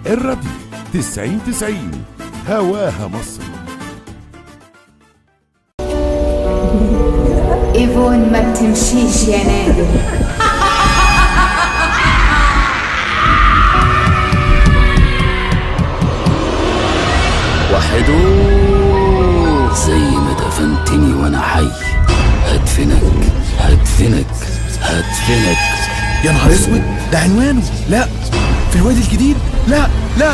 الراديو 90 90 هواها مصر ايفون ما بتمشيش يا نادر وحدو زي ما دفنتني وانا حي هدفنك هدفنك هدفنك يا نهار اسود ده عنوانه لا في الوادي الجديد لا لا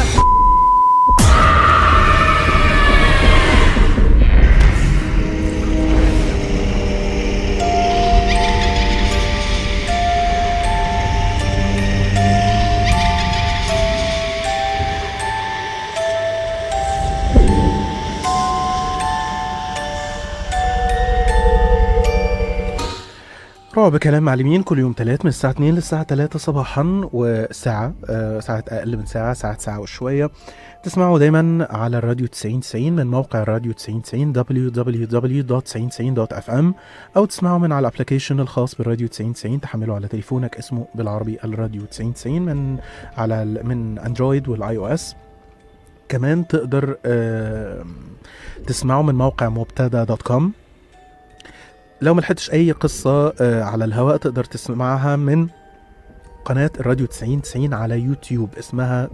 رعب كلام معلمين كل يوم تلات من الساعة 2 للساعة 3 صباحا وساعة آه ساعة أقل من ساعة ساعة ساعة وشوية تسمعوا دايما على الراديو 9090 من موقع الراديو 9090 www.9090.fm أو تسمعوا من على الابلكيشن الخاص بالراديو 9090 تحمله على تليفونك اسمه بالعربي الراديو 9090 من على ال- من اندرويد والاي او اس كمان تقدر آه تسمعوا من موقع مبتدا دوت كوم لو ما لحقتش اي قصه آه، على الهواء تقدر تسمعها من قناة الراديو 9090 على يوتيوب اسمها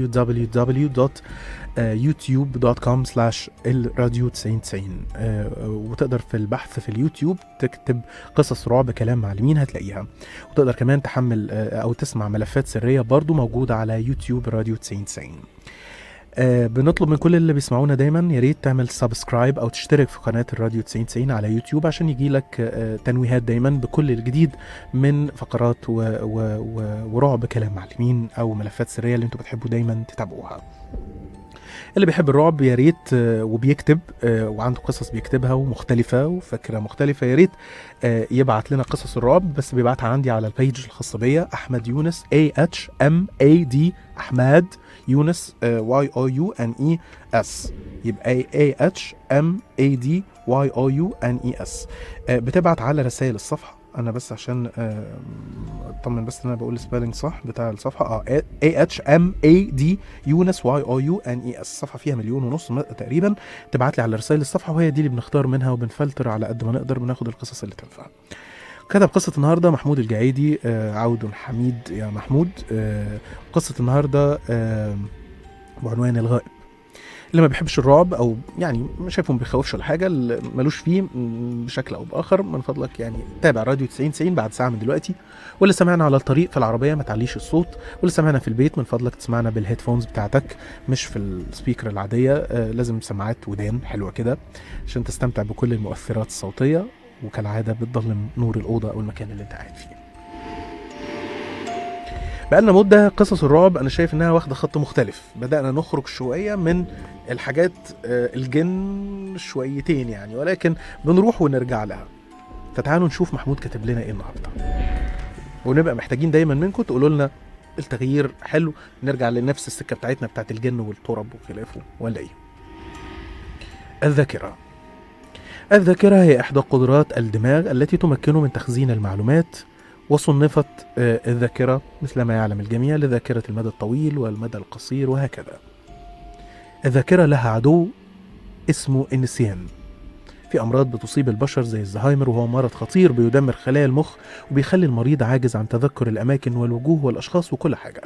www.youtube.com slash الراديو 9090 آه، وتقدر في البحث في اليوتيوب تكتب قصص رعب كلام معلمين هتلاقيها وتقدر كمان تحمل آه، او تسمع ملفات سرية برضو موجودة على يوتيوب راديو 9090 آه بنطلب من كل اللي بيسمعونا دايما يا ريت تعمل سبسكرايب او تشترك في قناه الراديو 9090 على يوتيوب عشان يجي لك آه تنويهات دايما بكل الجديد من فقرات و و و ورعب كلام معلمين او ملفات سريه اللي انتم بتحبوا دايما تتابعوها اللي بيحب الرعب يا ريت آه، وبيكتب آه، وعنده قصص بيكتبها ومختلفة وفكرة مختلفة يا ريت آه، يبعت لنا قصص الرعب بس بيبعتها عندي على البيج الخاصة بيا أحمد يونس A H M A D أحمد يونس واي او يو ان اي اس يبقى A H M A D Y O U N E S آه، بتبعت على رسائل الصفحة انا بس عشان آه، اطمن بس ان انا بقول السبيلنج صح بتاع الصفحه اه A H M A D يونس واي او يو ان اي اس الصفحه فيها مليون ونص م- تقريبا تبعت لي على رسائل الصفحه وهي دي اللي بنختار منها وبنفلتر على قد ما نقدر بناخد القصص اللي تنفع كتب قصة النهاردة محمود الجعيدي آه عود حميد يا محمود آه قصة النهاردة آه بعنوان الغائب اللي ما بيحبش الرعب او يعني مش شايفه ما بيخوفش ولا حاجه اللي ملوش فيه م- بشكل او باخر من فضلك يعني تابع راديو 90 90 بعد ساعه من دلوقتي واللي سمعنا على الطريق في العربيه ما تعليش الصوت واللي سمعنا في البيت من فضلك تسمعنا بالهيدفونز بتاعتك مش في السبيكر العاديه آه لازم سماعات ودان حلوه كده عشان تستمتع بكل المؤثرات الصوتيه وكالعاده بتضلم نور الاوضه او المكان اللي انت قاعد فيه بقالنا مدة قصص الرعب أنا شايف إنها واخدة خط مختلف بدأنا نخرج شوية من الحاجات آه، الجن شويتين يعني ولكن بنروح ونرجع لها فتعالوا نشوف محمود كاتب لنا إيه النهاردة ونبقى محتاجين دايما منكم تقولوا لنا التغيير حلو نرجع لنفس السكة بتاعتنا بتاعت الجن والترب وخلافه ولا إيه الذاكرة الذاكرة هي إحدى قدرات الدماغ التي تمكنه من تخزين المعلومات وصنفت آه، الذاكرة مثل ما يعلم الجميع لذاكرة المدى الطويل والمدى القصير وهكذا الذاكرة لها عدو اسمه النسيان في أمراض بتصيب البشر زي الزهايمر وهو مرض خطير بيدمر خلايا المخ وبيخلي المريض عاجز عن تذكر الأماكن والوجوه والأشخاص وكل حاجة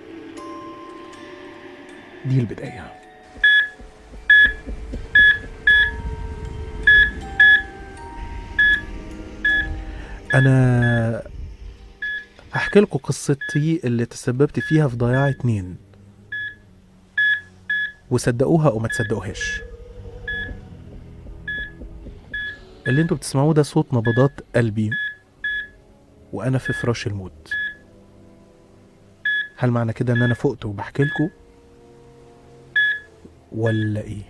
دي البداية أنا هحكي لكم قصتي اللي تسببت فيها في ضياع اتنين وصدقوها او ما تصدقوهاش اللي انتوا بتسمعوه ده صوت نبضات قلبي وانا في فراش الموت هل معنى كده ان انا فقت وبحكي لكم ولا ايه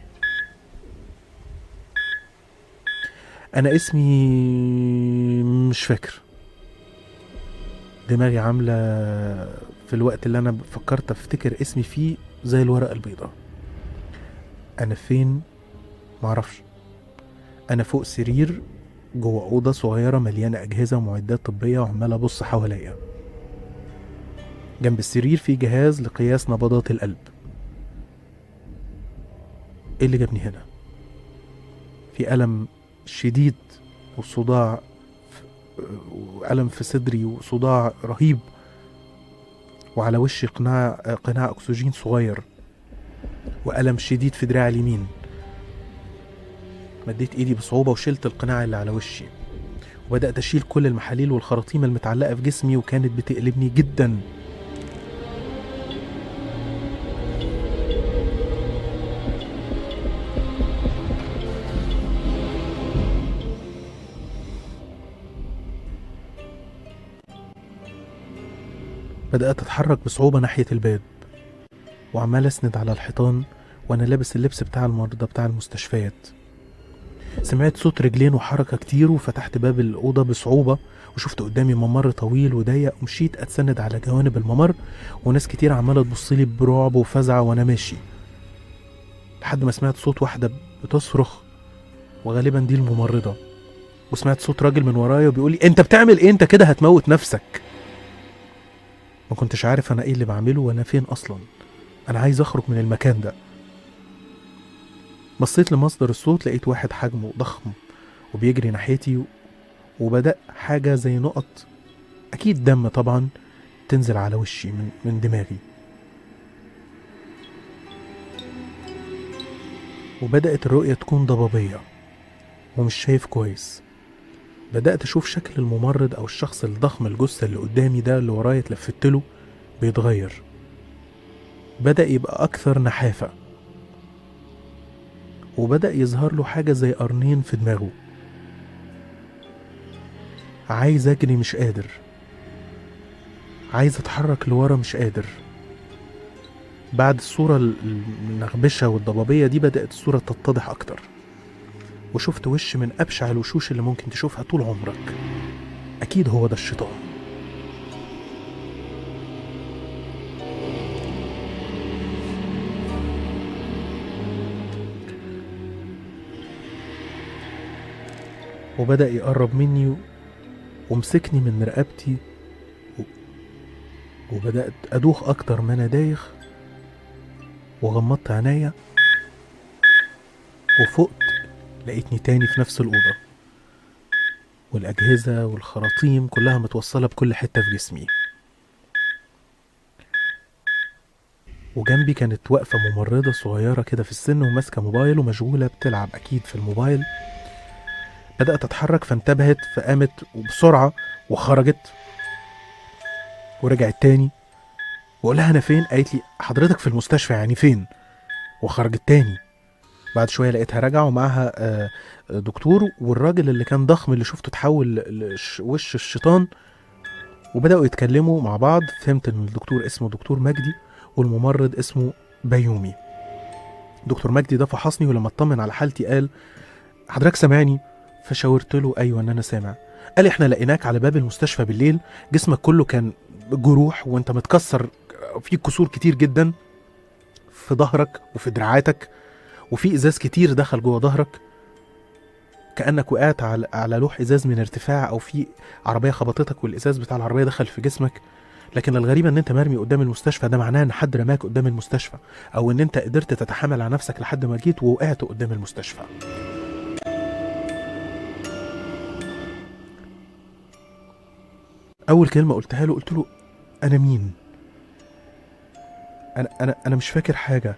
انا اسمي مش فاكر دماغي عاملة في الوقت اللي أنا فكرت أفتكر اسمي فيه زي الورقة البيضاء أنا فين معرفش أنا فوق سرير جوه أوضة صغيرة مليانة أجهزة ومعدات طبية وعمال أبص حواليا جنب السرير في جهاز لقياس نبضات القلب ايه اللي جابني هنا في ألم شديد وصداع ف- وألم في صدري وصداع رهيب وعلى وشي قناع قناع أكسجين صغير وألم شديد في دراعي اليمين مديت إيدي بصعوبة وشلت القناع اللي على وشي وبدأت أشيل كل المحاليل والخراطيم المتعلقة في جسمي وكانت بتألمني جدا بدأت أتحرك بصعوبة ناحية الباب وعمال أسند على الحيطان وأنا لابس اللبس بتاع المرضى بتاع المستشفيات سمعت صوت رجلين وحركة كتير وفتحت باب الأوضة بصعوبة وشفت قدامي ممر طويل وضيق ومشيت أتسند على جوانب الممر وناس كتير عمالة تبصلي برعب وفزع وأنا ماشي لحد ما سمعت صوت واحدة بتصرخ وغالبا دي الممرضة وسمعت صوت راجل من ورايا وبيقولي انت بتعمل ايه انت كده هتموت نفسك ما كنتش عارف انا ايه اللي بعمله وانا فين اصلا انا عايز اخرج من المكان ده بصيت لمصدر الصوت لقيت واحد حجمه ضخم وبيجري ناحيتي وبدأ حاجة زي نقط أكيد دم طبعا تنزل على وشي من, من دماغي وبدأت الرؤية تكون ضبابية ومش شايف كويس بدأت أشوف شكل الممرض أو الشخص الضخم الجثة اللي قدامي ده اللي ورايا اتلفت له بيتغير بدأ يبقى أكثر نحافة وبدأ يظهر له حاجة زي قرنين في دماغه عايز أجري مش قادر عايز أتحرك لورا مش قادر بعد الصورة ال- المنغبشة والضبابية دي بدأت الصورة تتضح أكتر وشفت وش من أبشع الوشوش اللي ممكن تشوفها طول عمرك أكيد هو ده الشيطان وبدأ يقرب مني و- ومسكني من رقبتي و... وبدأت أدوخ أكتر ما أنا دايخ وغمضت عينيا وفقت لقيتني تاني في نفس الأوضة والأجهزة والخراطيم كلها متوصلة بكل حتة في جسمي وجنبي كانت واقفة ممرضة صغيرة كده في السن وماسكة موبايل ومشغولة بتلعب أكيد في الموبايل بدأت أتحرك فانتبهت فقامت وبسرعة وخرجت ورجعت تاني وأقول لها أنا فين؟ قالت لي حضرتك في المستشفى يعني فين؟ وخرجت تاني بعد شوية لقيتها راجعة ومعاها آه، دكتور والراجل اللي كان ضخم اللي شفته اتحول لوش الشيطان وبدأوا يتكلموا مع بعض فهمت إن الدكتور اسمه دكتور مجدي والممرض اسمه بيومي دكتور مجدي ده فحصني ولما اطمن على حالتي قال حضرتك سامعني فشاورت له ايوه ان انا سامع قال احنا لقيناك على باب المستشفى بالليل جسمك كله كان جروح وانت متكسر في كسور كتير جدا في ظهرك وفي دراعاتك وفي ازاز كتير دخل جوه ظهرك كانك وقعت على على لوح ازاز من ارتفاع او في عربيه خبطتك والازاز بتاع العربيه دخل في جسمك لكن الغريب ان انت مرمي قدام المستشفى ده معناه ان حد رماك قدام المستشفى او ان انت قدرت تتحمل على نفسك لحد ما جيت ووقعت قدام المستشفى اول كلمه قلتها له قلت له انا مين انا انا انا مش فاكر حاجه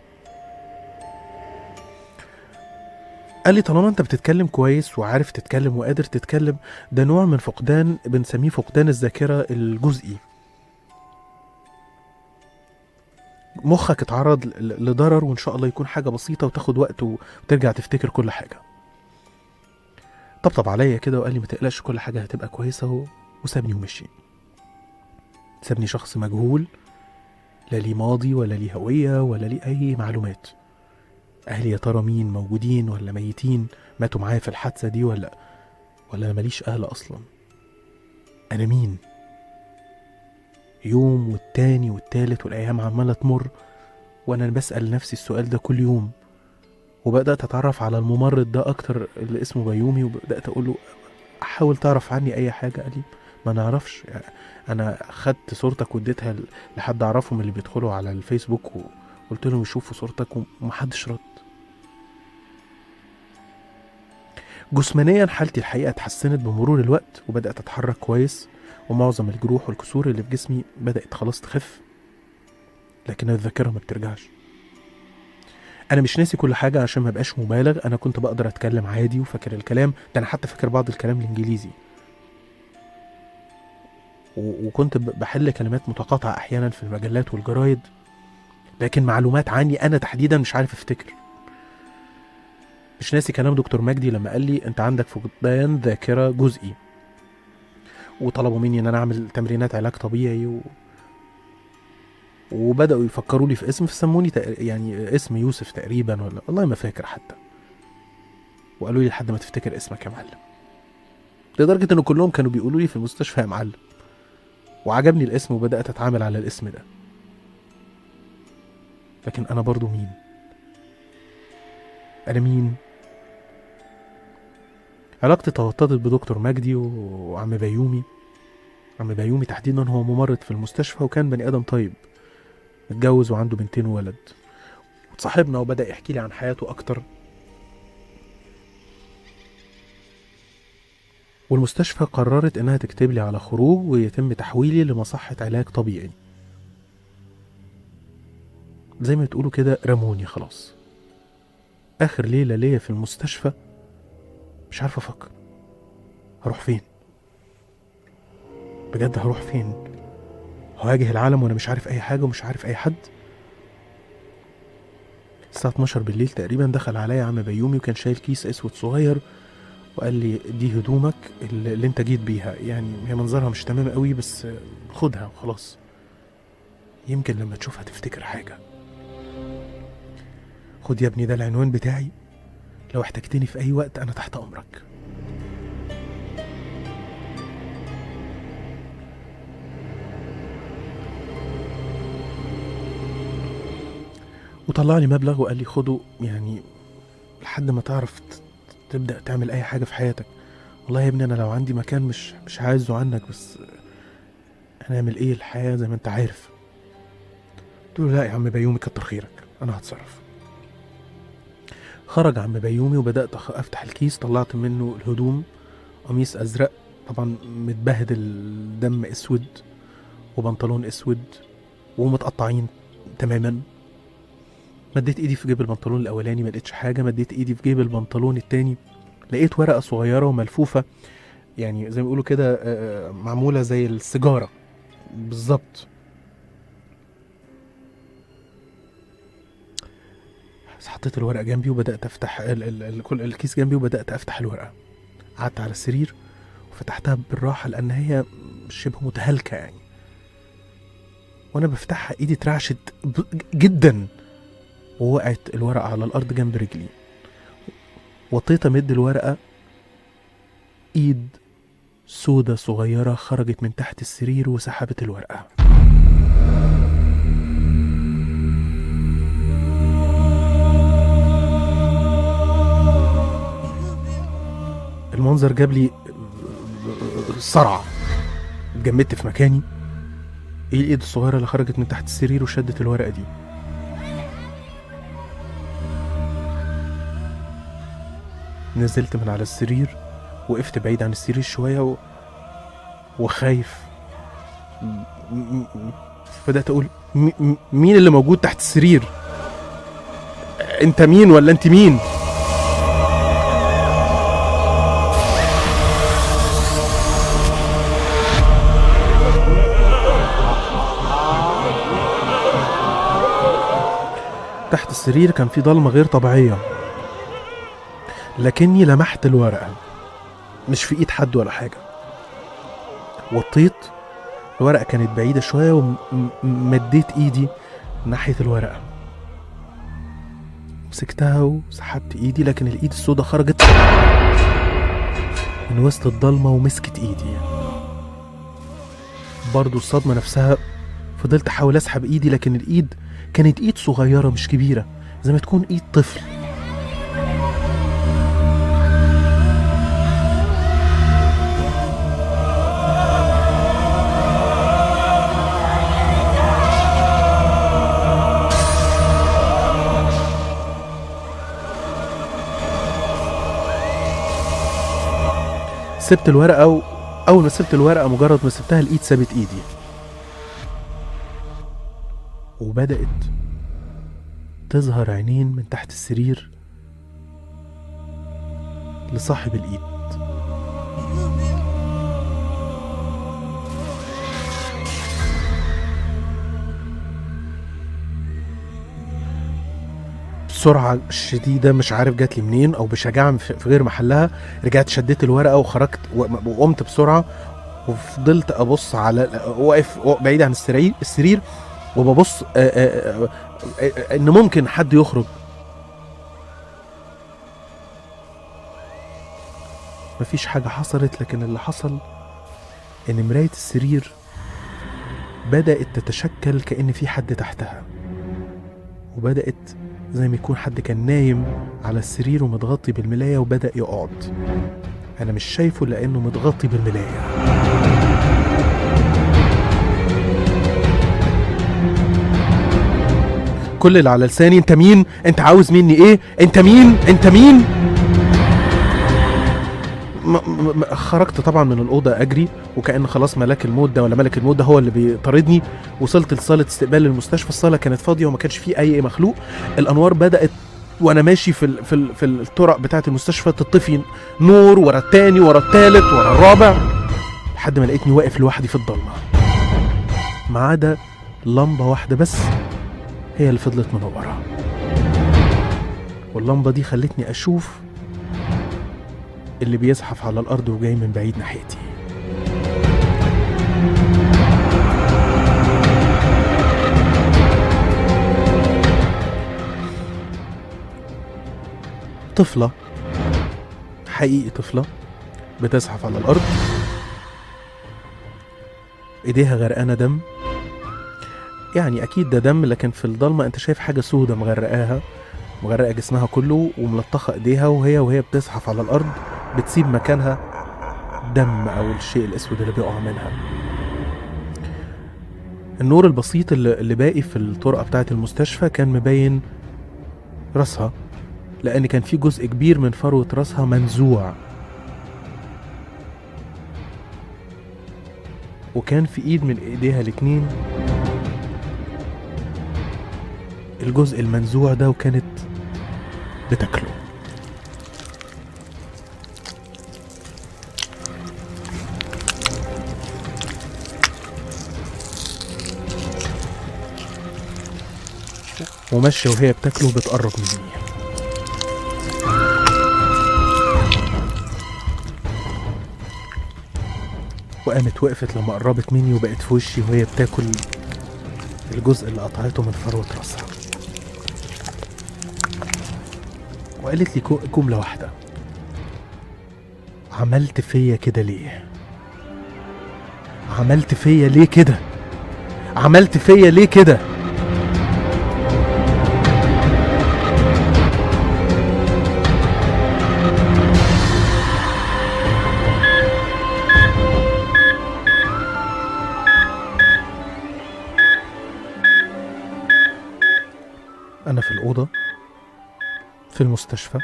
قال لي طالما انت بتتكلم كويس وعارف تتكلم وقادر تتكلم ده نوع من فقدان بنسميه فقدان الذاكره الجزئي مخك اتعرض ل- لضرر وان شاء الله يكون حاجه بسيطه وتاخد وقت وترجع تفتكر كل حاجه طبطب عليا كده وقال لي ما تقلقش كل حاجه هتبقى كويسه و... وسابني ومشي سابني شخص مجهول لا ليه ماضي ولا ليه هويه ولا ليه اي معلومات اهلي يا ترى مين موجودين ولا ميتين ماتوا معايا في الحادثه دي ولا ولا انا ماليش اهل اصلا انا مين يوم والتاني والتالت والايام عماله تمر وانا بسال نفسي السؤال ده كل يوم وبدات اتعرف على الممرض ده اكتر اللي اسمه بيومي وبدات اقول له احاول تعرف عني اي حاجه قال لي ما نعرفش يعني انا خدت صورتك واديتها ل- لحد اعرفه من اللي بيدخلوا على الفيسبوك وقلت لهم يشوفوا صورتك ومحدش رد جسمانيا حالتي الحقيقه اتحسنت بمرور الوقت وبدات اتحرك كويس ومعظم الجروح والكسور اللي في جسمي بدات خلاص تخف لكن الذاكره ما بترجعش انا مش ناسي كل حاجه عشان ما بقاش مبالغ انا كنت بقدر اتكلم عادي وفاكر الكلام ده انا حتى فاكر بعض الكلام الانجليزي و- وكنت ب- بحل كلمات متقاطعه احيانا في المجلات والجرايد لكن معلومات عني انا تحديدا مش عارف افتكر مش ناسي كلام دكتور مجدي لما قال لي انت عندك فقدان ذاكره جزئي وطلبوا مني ان انا اعمل تمرينات علاج طبيعي و... وبداوا يفكروا لي في اسم فسموني تق... يعني اسم يوسف تقريبا ولا والله ما فاكر حتى وقالوا لي لحد ما تفتكر اسمك يا معلم لدرجه ان كلهم كانوا بيقولوا لي في المستشفى يا معلم وعجبني الاسم وبدات اتعامل على الاسم ده لكن انا برضو مين انا مين علاقتي توطدت بدكتور مجدي و- وعم بيومي عم بيومي تحديدا هو ممرض في المستشفى وكان بني ادم طيب متجوز وعنده بنتين وولد وتصاحبنا وبدا يحكي لي عن حياته اكتر والمستشفى قررت انها تكتب لي على خروج ويتم تحويلي لمصحة علاج طبيعي زي ما تقولوا كده رموني خلاص اخر ليلة ليا في المستشفى مش عارف افكر هروح فين بجد هروح فين هواجه العالم وانا مش عارف اي حاجة ومش عارف اي حد الساعة 12 بالليل تقريبا دخل عليا عم بيومي وكان شايل كيس اسود صغير وقال لي دي هدومك اللي اللي انت جيت بيها يعني هي منظرها مش تمام قوي بس خدها وخلاص يمكن لما تشوفها تفتكر حاجة خد يا ابني ده العنوان بتاعي لو احتجتني في اي وقت انا تحت امرك وطلع لي مبلغ وقال لي خده يعني لحد ما تعرف ت- تبدأ تعمل أي حاجة في حياتك والله يا ابني أنا لو عندي مكان مش مش عايزه عنك بس هنعمل إيه الحياة زي ما أنت عارف قلت له لا يا عم بيومي كتر خيرك أنا هتصرف خرج عم بيومي وبدأت أخ- أفتح الكيس طلعت منه الهدوم قميص أزرق طبعا متبهدل دم أسود وبنطلون أسود ومتقطعين تماما مديت ايدي في جيب البنطلون الاولاني ما لقيتش حاجه مديت ايدي في جيب البنطلون التاني لقيت ورقه صغيره وملفوفه يعني زي ما بيقولوا كده آه، معموله زي السيجاره بالظبط بس حطيت الورقه جنبي وبدات افتح ال ال ال كل الكيس جنبي وبدات افتح الورقه قعدت على السرير وفتحتها بالراحه لان هي شبه متهالكه يعني وانا بفتحها ايدي اترعشت ب- جدا ووقعت الورقة على الأرض جنب رجلي وطيت أمد الورقة إيد سودة صغيرة خرجت من تحت السرير وسحبت الورقة المنظر جاب لي صرع اتجمدت في مكاني ايه الايد الصغيرة اللي خرجت من تحت السرير وشدت الورقة دي نزلت من على السرير وقفت بعيد عن السرير شوية و... وخايف م- م- م- بدأت أقول م- م- مين اللي موجود تحت السرير أنت مين ولا أنت مين تحت السرير كان في ضلمة غير طبيعية لكني لمحت الورقة مش في ايد حد ولا حاجة وطيت الورقة كانت بعيدة شوية ومديت ايدي ناحية الورقة مسكتها وسحبت ايدي لكن الايد السوداء خرجت من وسط الضلمة ومسكت ايدي برضو الصدمة نفسها فضلت احاول اسحب ايدي لكن الايد كانت ايد صغيرة مش كبيرة زي ما تكون ايد طفل سبت الورقه و... اول ما سبت الورقه مجرد ما سبتها الايد سابت ايدي وبدات تظهر عينين من تحت السرير لصاحب الايد بسرعة شديدة مش عارف جات لي منين أو بشجاعة في في غير محلها رجعت شديت الورقة وخرجت و- وقمت بسرعة وفضلت أبص على واقف بعيد عن السرير السرير وببص آه، آه، آه، آه، إن ممكن حد يخرج مفيش حاجة حصلت لكن اللي حصل إن مراية السرير بدأت تتشكل كأن في حد تحتها وبدأت زي ما يكون حد كان نايم على السرير ومتغطي بالملاية وبدأ يقعد أنا مش شايفه لأنه متغطي بالملاية كل اللي على لساني انت مين انت عاوز مني ايه انت مين انت مين م- م- م- خرجت طبعا من الاوضه اجري وكان خلاص ملاك الموت ده ولا ملك الموت ده هو اللي بيطاردني وصلت لصاله استقبال المستشفى الصاله كانت فاضيه وما كانش فيه اي مخلوق الانوار بدات وانا ماشي في ال في ال في الطرق بتاعه المستشفى تطفي نور ورا التاني ورا التالت ورا الرابع لحد ما لقيتني واقف لوحدي في الضلمه ما عدا لمبه واحده بس هي اللي فضلت منوره واللمبه دي خلتني اشوف اللي بيزحف على الارض وجاي من بعيد ناحيتي طفلة حقيقي طفلة بتزحف على الأرض إيديها غرقانة دم يعني أكيد ده دم لكن في الضلمة أنت شايف حاجة سودة مغرقاها مغرقة جسمها كله وملطخة إيديها وهي وهي بتزحف على الأرض بتسيب مكانها دم أو الشيء الأسود اللي بيقع منها النور البسيط اللي, اللي باقي في الطرقة بتاعة المستشفى كان مبين راسها لأن كان في جزء كبير من فروة راسها منزوع وكان في ايد من ايديها الاتنين الجزء المنزوع ده وكانت بتاكله وماشية وهي بتاكله بتقرب مني وقامت وقفت لما قربت مني وبقت في وشي وهي بتاكل الجزء اللي قطعته من فروة راسها وقالت لي كو- جملة واحدة عملت فيا كده ليه عملت فيا ليه كده عملت فيا ليه كده أنا في الأوضة في المستشفى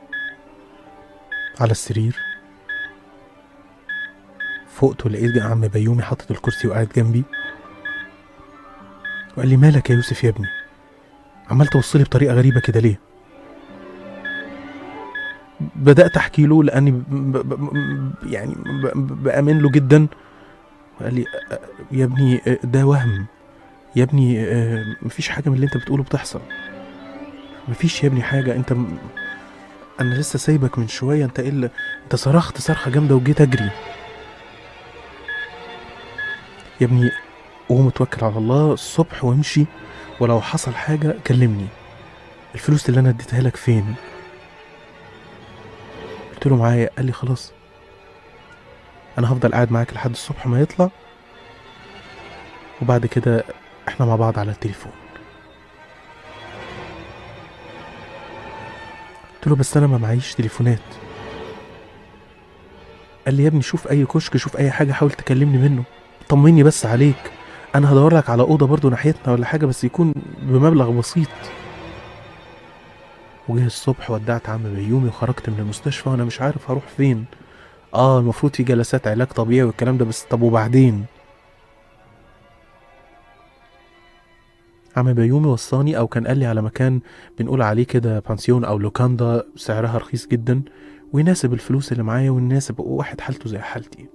على السرير فقت ولقيت عم بيومي حاطط الكرسي وقاعد جنبي وقال لي مالك يا يوسف يا ابني عمال توصلي بطريقة غريبة كده ليه بدأت أحكي له لأني ب... ب... ب... يعني ب... ب- بأمن له جدا وقال لي "أ- أ- يا ابني أ- ده وهم يا ابني أ، مفيش حاجة من اللي انت بتقوله بتحصل مفيش يا ابني حاجة انت م... انا لسه سايبك من شوية انت ايه اللي انت صرخت صرخة جامدة وجيت اجري يا ابني قوم اتوكل على الله الصبح وامشي ولو حصل حاجة كلمني الفلوس اللي انا اديتها لك فين قلت له معايا قال لي خلاص انا هفضل قاعد معاك لحد الصبح ما يطلع وبعد كده احنا مع بعض على التليفون قلت له بس انا ما معيش تليفونات قال لي يا ابني شوف اي كشك شوف اي حاجه حاول تكلمني منه طمني بس عليك انا هدور لك على اوضه برضو ناحيتنا ولا حاجه بس يكون بمبلغ بسيط وجه الصبح ودعت عم بيومي وخرجت من المستشفى وانا مش عارف هروح فين اه المفروض في جلسات علاج طبيعي والكلام ده بس طب وبعدين عم بيومي وصاني او كان قال لي على مكان بنقول عليه كده بانسيون او لوكاندا سعرها رخيص جدا ويناسب الفلوس اللي معايا ويناسب واحد حالته زي حالتي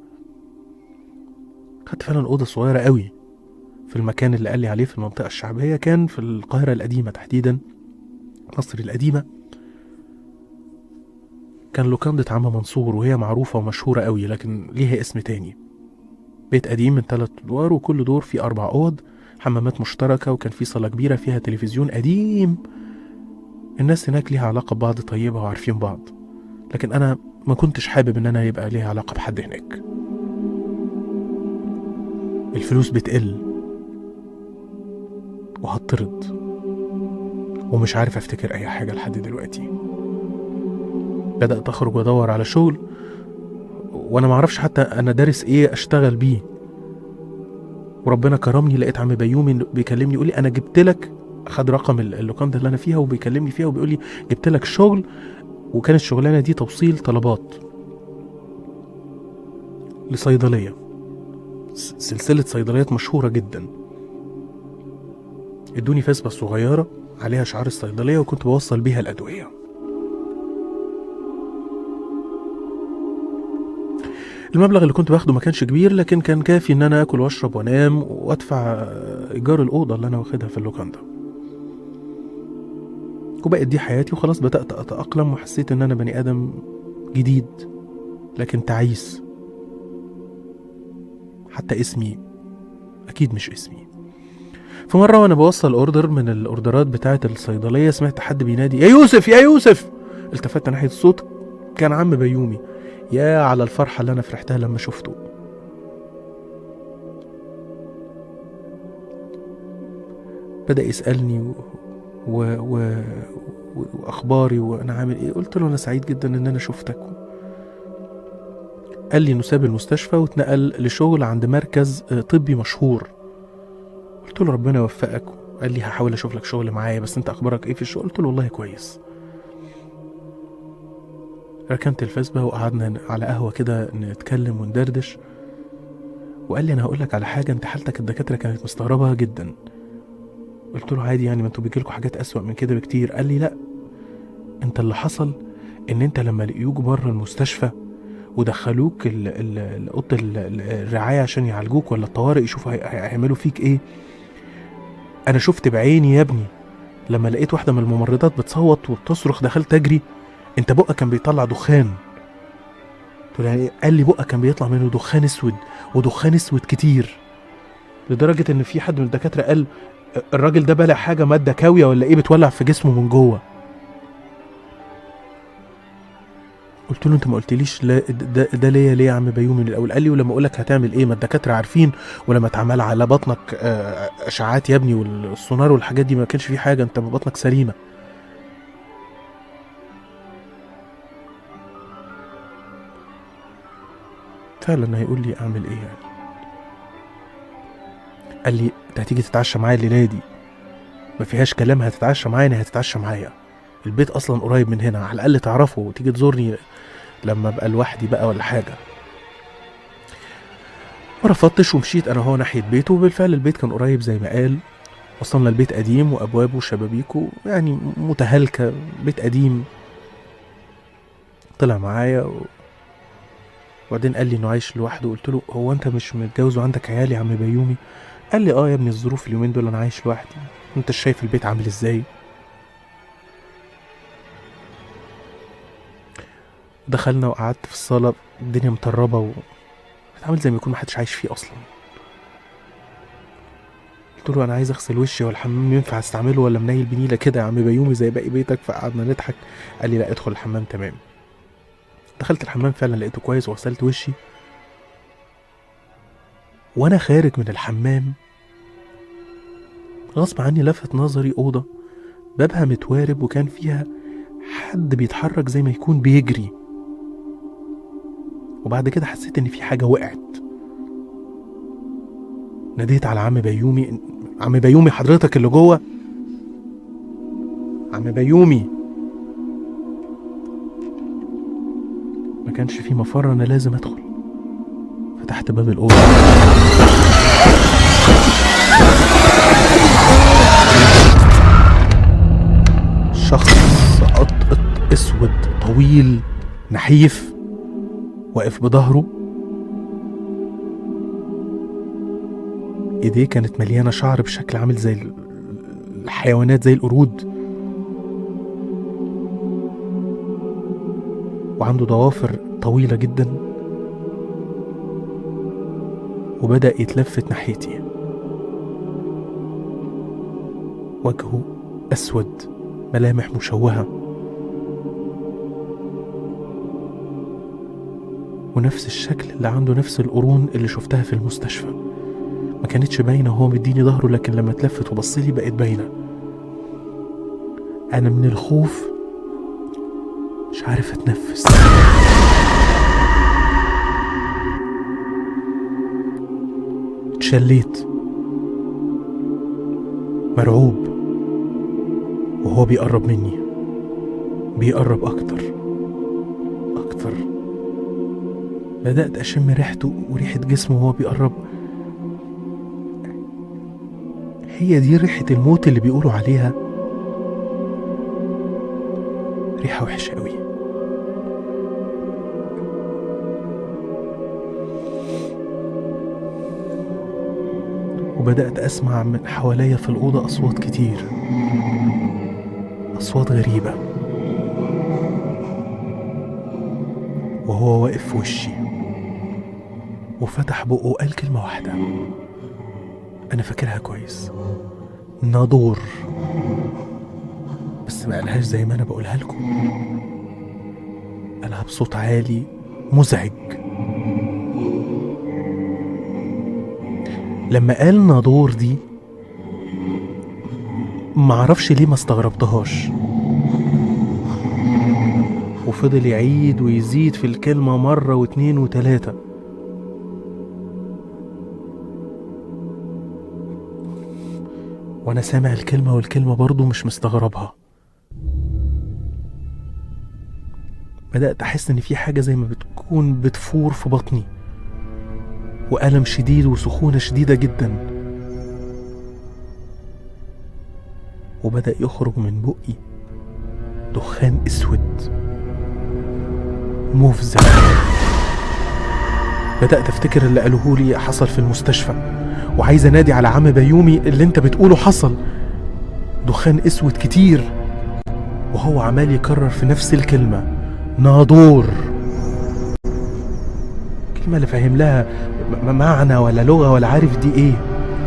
خدت فعلا اوضه صغيره قوي في المكان اللي قال لي عليه في المنطقه الشعبيه كان في القاهره القديمه تحديدا مصر القديمه كان لوكاندة عم منصور وهي معروفة ومشهورة قوي لكن ليها اسم تاني بيت قديم من ثلاث أدوار وكل دور فيه أربع أوض حمامات مشتركة وكان في صالة كبيرة فيها تلفزيون قديم الناس هناك ليها علاقة ببعض طيبة وعارفين بعض لكن أنا ما كنتش حابب إن أنا يبقى ليها علاقة بحد هناك الفلوس بتقل وهطرد ومش عارف افتكر اي حاجة لحد دلوقتي بدأت اخرج وادور على شغل وانا معرفش حتى انا دارس ايه اشتغل بيه وربنا كرمني لقيت عم بيومي بيكلمني يقول لي انا جبت لك خد رقم ال- اللوكاندا اللي انا فيها وبيكلمني فيها وبيقول لي جبت لك شغل وكانت الشغلانه دي توصيل طلبات لصيدليه س- سلسله صيدليات مشهوره جدا ادوني فاسبة صغيرة عليها شعار الصيدلية وكنت بوصل بيها الأدوية المبلغ اللي كنت باخده ما كانش كبير لكن كان كافي ان انا اكل واشرب وانام وادفع ايجار الاوضه اللي انا واخدها في اللوكاندا وبقت دي حياتي وخلاص بدات اتاقلم وحسيت ان انا بني ادم جديد لكن تعيس حتى اسمي اكيد مش اسمي في مرة وأنا بوصل أوردر من الأوردرات بتاعة الصيدلية سمعت حد بينادي يا يوسف يا يوسف التفت ناحية الصوت كان عم بيومي يا على الفرحة اللي أنا فرحتها لما شفته بدأ يسألني و... و... و... و... وأخباري وأنا عامل إيه قلت له أنا سعيد جدا إن أنا شفتك قال لي إنه ساب المستشفى واتنقل لشغل عند مركز آه، طبي مشهور قلت له ربنا يوفقك قال لي هحاول اشوف لك شغل معايا بس انت اخبارك ايه في الشغل قلت له والله كويس ركنت الفاسبة وقعدنا على قهوة كده نتكلم وندردش وقال لي انا هقول لك على حاجة انت حالتك الدكاترة كانت مستغربة جدا قلت له عادي يعني ما انتوا بيجيلكوا حاجات اسوأ من كده بكتير قال لي لا انت اللي حصل ان انت لما لقيوك بره المستشفى ودخلوك ال- ال- ال- اوضه ال- ال- الرعايه عشان يعالجوك ولا الطوارئ يشوفوا هي- هيعملوا فيك ايه انا شفت بعيني يا ابني لما لقيت واحده من الممرضات بتصوت وبتصرخ دخلت اجري انت بقك كان بيطلع دخان قلت له يعني إيه؟ قال لي بقك كان بيطلع منه دخان اسود ودخان اسود كتير لدرجه ان في حد من الدكاتره قال الراجل ده بلع حاجه ماده كاويه ولا ايه بتولع في جسمه من جوه قلت له انت ما قلتليش لا ده, ده ليا ليه يا عم بيومي من الاول قال لي ولما اقول لك هتعمل ايه ما الدكاتره عارفين ولما اتعمل على بطنك آه، اشعاعات يا ابني والسونار والحاجات دي ما كانش فيه حاجه انت بطنك سليمه فعلا هيقول لي اعمل ايه يعني قال لي انت هتيجي تتعشى معايا الليله دي ما فيهاش كلام هتتعشى معايا انا هتتعشى معايا البيت اصلا قريب من هنا على الاقل تعرفه وتيجي تزورني لما ابقى لوحدي بقى ولا حاجه ما رفضتش ومشيت انا هو ناحيه بيته وبالفعل البيت كان قريب زي ما قال وصلنا البيت قديم وابوابه وشبابيكه يعني متهالكه بيت قديم طلع معايا و... وبعدين قال لي انه عايش لوحده قلت له هو انت مش متجوز وعندك عيال يا عم بيومي قال لي اه يا ابني الظروف اليومين دول انا عايش لوحدي انت شايف البيت عامل ازاي دخلنا وقعدت في الصالة الدنيا مطربة و عامل زي ما يكون محدش عايش فيه أصلا قلت له أنا عايز أغسل وشي والحمام ينفع أستعمله ولا منيل بنيلة كده يا عم بيومي زي باقي بيتك فقعدنا نضحك قال لي لا ادخل الحمام تمام دخلت الحمام فعلا لقيته كويس وغسلت وشي وأنا خارج من الحمام غصب عني لفت نظري أوضة بابها متوارب وكان فيها حد بيتحرك زي ما يكون بيجري وبعد كده حسيت ان في حاجه وقعت ناديت على عم بيومي عم بيومي حضرتك اللي جوه عم بيومي ما كانش في مفر انا لازم ادخل فتحت باب الاوضه شخص قطقط اسود طويل نحيف واقف بظهره ايديه كانت مليانه شعر بشكل عامل زي ال- الحيوانات زي القرود وعنده ضوافر طويله جدا وبدا يتلفت ناحيتي وجهه اسود ملامح مشوهه ونفس الشكل اللي عنده نفس القرون اللي شفتها في المستشفى ما كانتش باينه وهو مديني ظهره لكن لما اتلفت وبصلي بقت باينه انا من الخوف مش عارف اتنفس اتشليت مرعوب وهو بيقرب مني بيقرب اكتر اكتر بدأت أشم ريحته وريحة جسمه وهو بيقرب هي دي ريحة الموت اللي بيقولوا عليها ريحة وحشة أوي وبدأت أسمع من حواليا في الأوضة أصوات كتير أصوات غريبة وهو واقف في وشي وفتح بقه وقال كلمة واحدة أنا فاكرها كويس نادور بس ما قالهاش زي ما أنا بقولها لكم قالها بصوت عالي مزعج لما قال نادور دي معرفش ليه ما استغربتهاش وفضل يعيد ويزيد في الكلمة مرة واتنين وتلاتة وأنا سامع الكلمة والكلمة برضو مش مستغربها بدأت أحس إن في حاجة زي ما بتكون بتفور في بطني وألم شديد وسخونة شديدة جدا وبدأ يخرج من بقي دخان أسود مفزع بدأت أفتكر اللي قالوه لي حصل في المستشفى وعايز أنادي على عم بيومي اللي أنت بتقوله حصل دخان أسود كتير وهو عمال يكرر في نفس الكلمة نادور كلمة اللي فاهم لها م- معنى ولا لغة ولا عارف دي ايه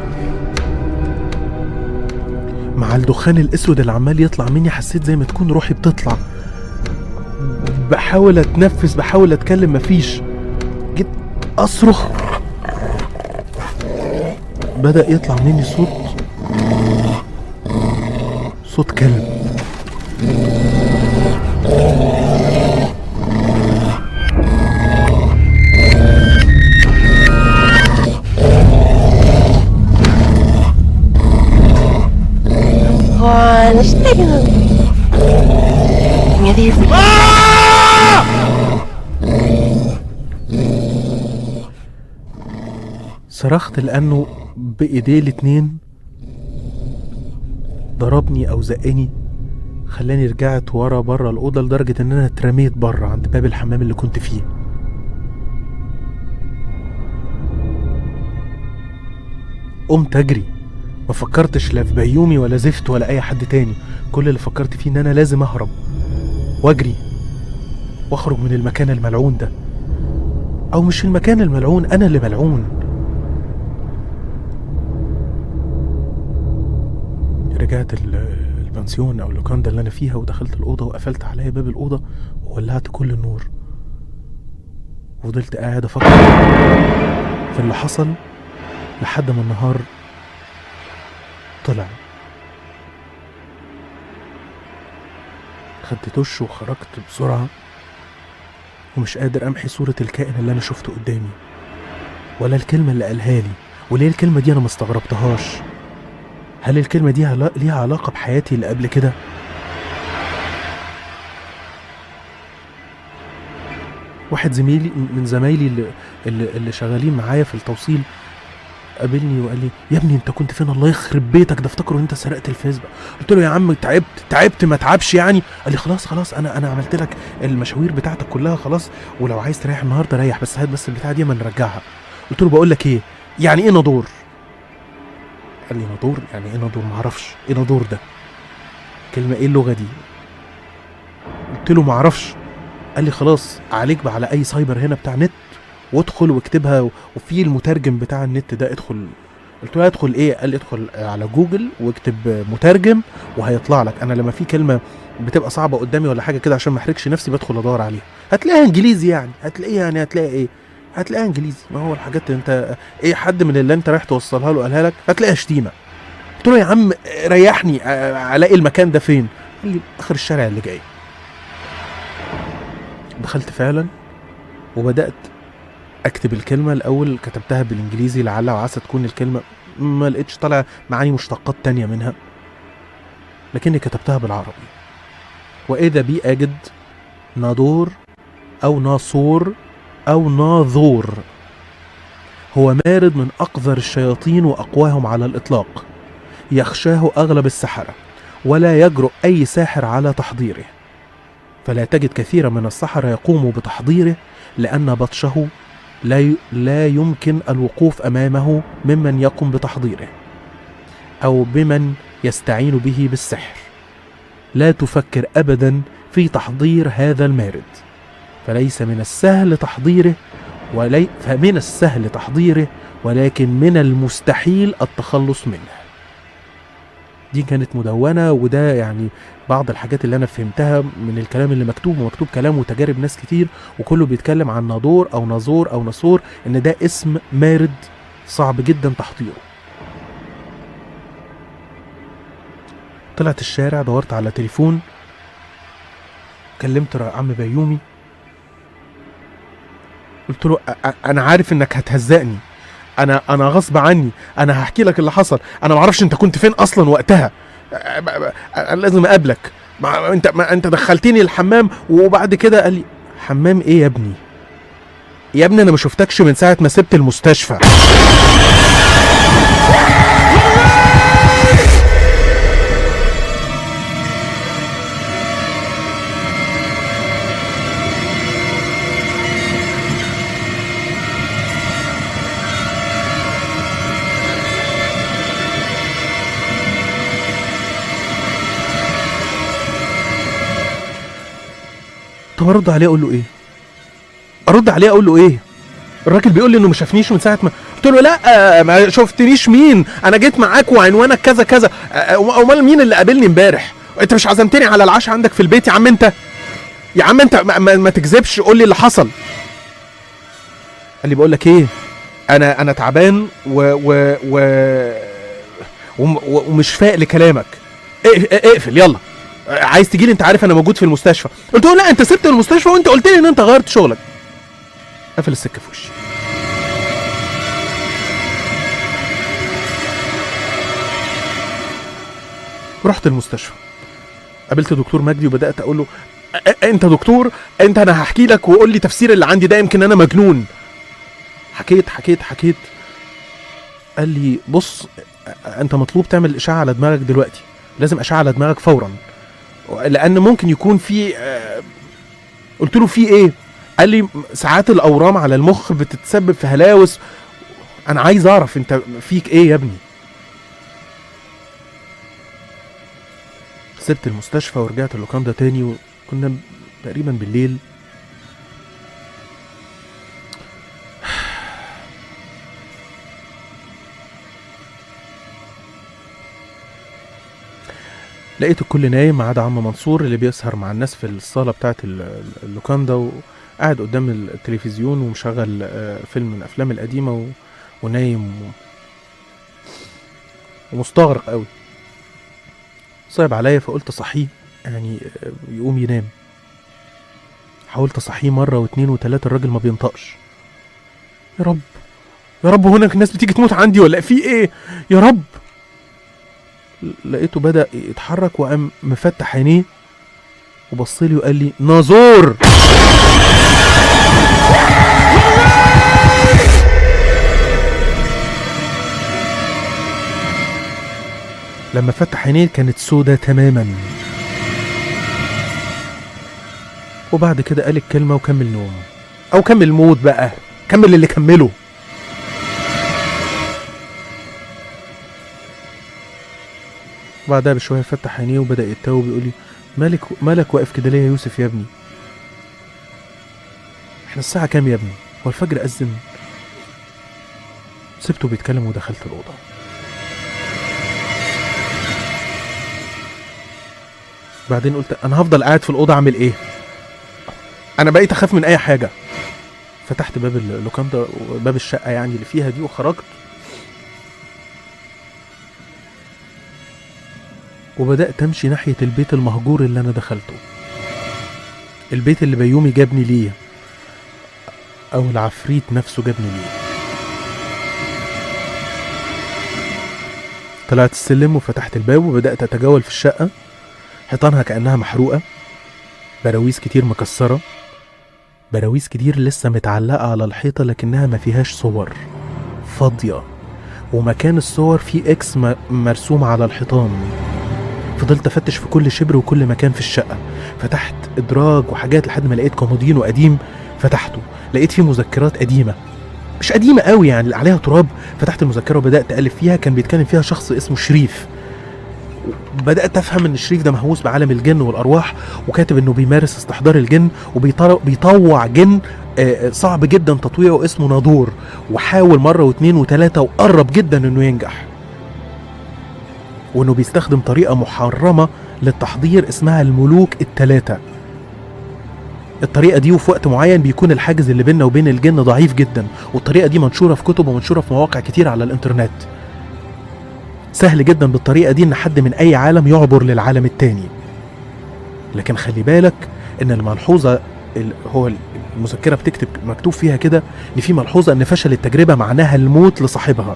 مع الدخان الاسود اللي عمال يطلع مني حسيت زي ما تكون روحي بتطلع بحاول اتنفس بحاول اتكلم مفيش جيت اصرخ بدأ يطلع مني صوت صوت كلب صرخت لأنه بإيديه الاتنين ضربني أو زقني خلاني رجعت ورا بره الأوضة لدرجة إن أنا اترميت بره عند باب الحمام اللي كنت فيه قمت أجري ما فكرتش لا في بيومي ولا زفت ولا أي حد تاني كل اللي فكرت فيه إن أنا لازم أهرب وأجري وأخرج من المكان الملعون ده أو مش المكان الملعون أنا اللي ملعون رجعت ال- البنسيون او اللوكاندا اللي انا فيها ودخلت الاوضه وقفلت عليا باب الاوضه وولعت كل النور وفضلت قاعد افكر في اللي حصل لحد ما النهار طلع خدت دش وخرجت بسرعه ومش قادر امحي صوره الكائن اللي انا شفته قدامي ولا الكلمه اللي قالها لي وليه الكلمه دي انا ما استغربتهاش هل الكلمة دي علا- ليها علاقة بحياتي اللي قبل كده؟ واحد زميلي من زمايلي اللي, اللي, اللي شغالين معايا في التوصيل قابلني وقال لي يا ابني انت كنت فين الله يخرب بيتك ده افتكروا ان انت سرقت الفيس بقى قلت له يا عم تعبت تعبت ما تعبش يعني قال لي خلاص خلاص انا انا عملت لك المشاوير بتاعتك كلها خلاص ولو عايز تريح النهارده ريح بس هات بس البتاعه دي ما نرجعها قلت له بقول لك ايه يعني ايه ندور قال لي ندور يعني ايه ندور ما اعرفش ايه ندور ده كلمه ايه اللغه دي قلت له ما اعرفش قال لي خلاص عليك بقى على اي سايبر هنا بتاع نت وادخل واكتبها وفي المترجم بتاع النت ده ادخل قلت له ادخل ايه قال لي ادخل على جوجل واكتب مترجم وهيطلع لك انا لما في كلمه بتبقى صعبه قدامي ولا حاجه كده عشان ما احرجش نفسي بدخل ادور عليها هتلاقيها انجليزي يعني هتلاقيها يعني هتلاقي ايه هتلاقيها انجليزي ما هو الحاجات اللي انت ايه حد من اللي انت رايح توصلها له قالها لك هتلاقيها شتيمه قلت له يا عم ريحني اه، الاقي المكان ده فين قال لي اخر الشارع اللي جاي دخلت فعلا وبدات اكتب الكلمه الاول كتبتها بالانجليزي لعل وعسى تكون الكلمه ما لقيتش طالع معاني مشتقات تانية منها لكني كتبتها بالعربي واذا بي اجد نادور او ناصور او ناظور هو مارد من اقذر الشياطين واقواهم على الاطلاق يخشاه اغلب السحره ولا يجرؤ اي ساحر على تحضيره فلا تجد كثيرا من السحرة يقوموا بتحضيره لأن بطشه لا ي- لا يمكن الوقوف أمامه ممن يقوم بتحضيره أو بمن يستعين به بالسحر لا تفكر أبدا في تحضير هذا المارد فليس من السهل تحضيره ولي فمن السهل تحضيره ولكن من المستحيل التخلص منه دي كانت مدونة وده يعني بعض الحاجات اللي أنا فهمتها من الكلام اللي مكتوب ومكتوب كلام وتجارب ناس كتير وكله بيتكلم عن نادور أو نازور أو نصور إن ده اسم مارد صعب جدا تحضيره طلعت الشارع دورت على تليفون كلمت را- عم بيومي قلت له "أ- أ- انا عارف انك هتهزقني انا انا غصب عني انا هحكي لك اللي حصل انا معرفش انت كنت فين اصلا وقتها أ- ب- ب- انا لازم اقابلك ما انت ما انت دخلتني الحمام وبعد كده قال لي حمام ايه يا ابني يا ابني انا ما شفتكش من ساعه ما سبت المستشفى طب ارد عليه اقول له ايه ارد عليه اقول له ايه الراجل بيقول لي انه ما شافنيش من ساعه ما قلت له لا ما شفتنيش مين انا جيت معاك وعنوانك كذا كذا أ- امال مين اللي قابلني امبارح انت مش عزمتني على العشاء عندك في البيت يا عم انت يا عم انت ما, ما, ما تكذبش قول لي اللي حصل قال لي بقول لك ايه انا انا تعبان و و و وم- و- ومش فايق لكلامك اقف- اقفل يلا عايز تجي لي انت عارف انا موجود في المستشفى قلت له لا انت سبت المستشفى وانت قلت لي ان انت غيرت شغلك قفل السكه في وشي رحت المستشفى قابلت دكتور مجدي وبدات اقول له "أ- أ- انت دكتور انت انا هحكي لك وقول لي تفسير اللي عندي ده يمكن انا مجنون حكيت حكيت حكيت قال لي بص أ- انت مطلوب تعمل اشعه على دماغك دلوقتي لازم اشعه على دماغك فورا لان ممكن يكون في آه، قلت له في ايه قال لي ساعات الاورام على المخ بتتسبب في هلاوس انا عايز اعرف انت فيك ايه يا ابني سبت المستشفى ورجعت اللوكاندا تاني وكنا تقريبا بالليل لقيت الكل نايم ما عدا عم منصور اللي بيسهر مع الناس في الصالة بتاعة ال- ال- اللوكاندا وقاعد قدام التلفزيون ومشغل آه، فيلم من الأفلام القديمة و... ونايم و... ومستغرق قوي صعب عليا فقلت أصحيه يعني آه، يقوم ينام حاولت أصحيه مرة واتنين وتلاتة الراجل ما بينطقش يا رب يا رب هناك الناس بتيجي تموت عندي ولا في ايه يا رب لقيته بدأ يتحرك وقام مفتح عينيه وبص لي وقال لي نازور لما فتح عينيه كانت سودة تماما وبعد كده قال الكلمة وكمل نوم أو كمل موت بقى كمل اللي كمله بعدها بشوية فتح عينيه وبدأ يتوب ويقول لي مالك مالك واقف كده ليه يا يوسف يا ابني احنا الساعة كام يا ابني هو الفجر أذن سبته بيتكلم ودخلت الأوضة بعدين قلت أنا هفضل قاعد في الأوضة أعمل إيه أنا بقيت أخاف من أي حاجة فتحت باب اللوكاندا باب الشقة يعني اللي فيها دي وخرجت وبدأت أمشي ناحية البيت المهجور اللي أنا دخلته البيت اللي بيومي جابني ليه أو العفريت نفسه جابني ليه طلعت السلم وفتحت الباب وبدأت أتجول في الشقة حيطانها كأنها محروقة براويز كتير مكسرة براويز كتير لسه متعلقة على الحيطة لكنها ما فيهاش صور فاضية ومكان الصور فيه اكس م- مرسوم على الحيطان فضلت افتش في كل شبر وكل مكان في الشقة فتحت ادراج وحاجات لحد ما لقيت كومودينو قديم فتحته لقيت فيه مذكرات قديمة مش قديمة قوي يعني عليها تراب فتحت المذكرة وبدأت ألف فيها كان بيتكلم فيها شخص اسمه شريف بدأت أفهم إن شريف ده مهووس بعالم الجن والأرواح وكاتب إنه بيمارس استحضار الجن وبيطوع جن آه، صعب جدا تطويعه اسمه نادور وحاول مرة واتنين وتلاتة وقرب جدا إنه ينجح وإنه بيستخدم طريقة محرمة للتحضير اسمها الملوك التلاتة الطريقة دي وفي وقت معين بيكون الحاجز اللي بيننا وبين الجن ضعيف جدا والطريقة دي منشورة في كتب ومنشورة في مواقع كتير على الانترنت سهل جدا بالطريقة دي ان حد من اي عالم يعبر للعالم التاني لكن خلي بالك ان الملحوظة ال- هو المذكرة بتكتب مكتوب فيها كده ان في ملحوظة ان فشل التجربة معناها الموت لصاحبها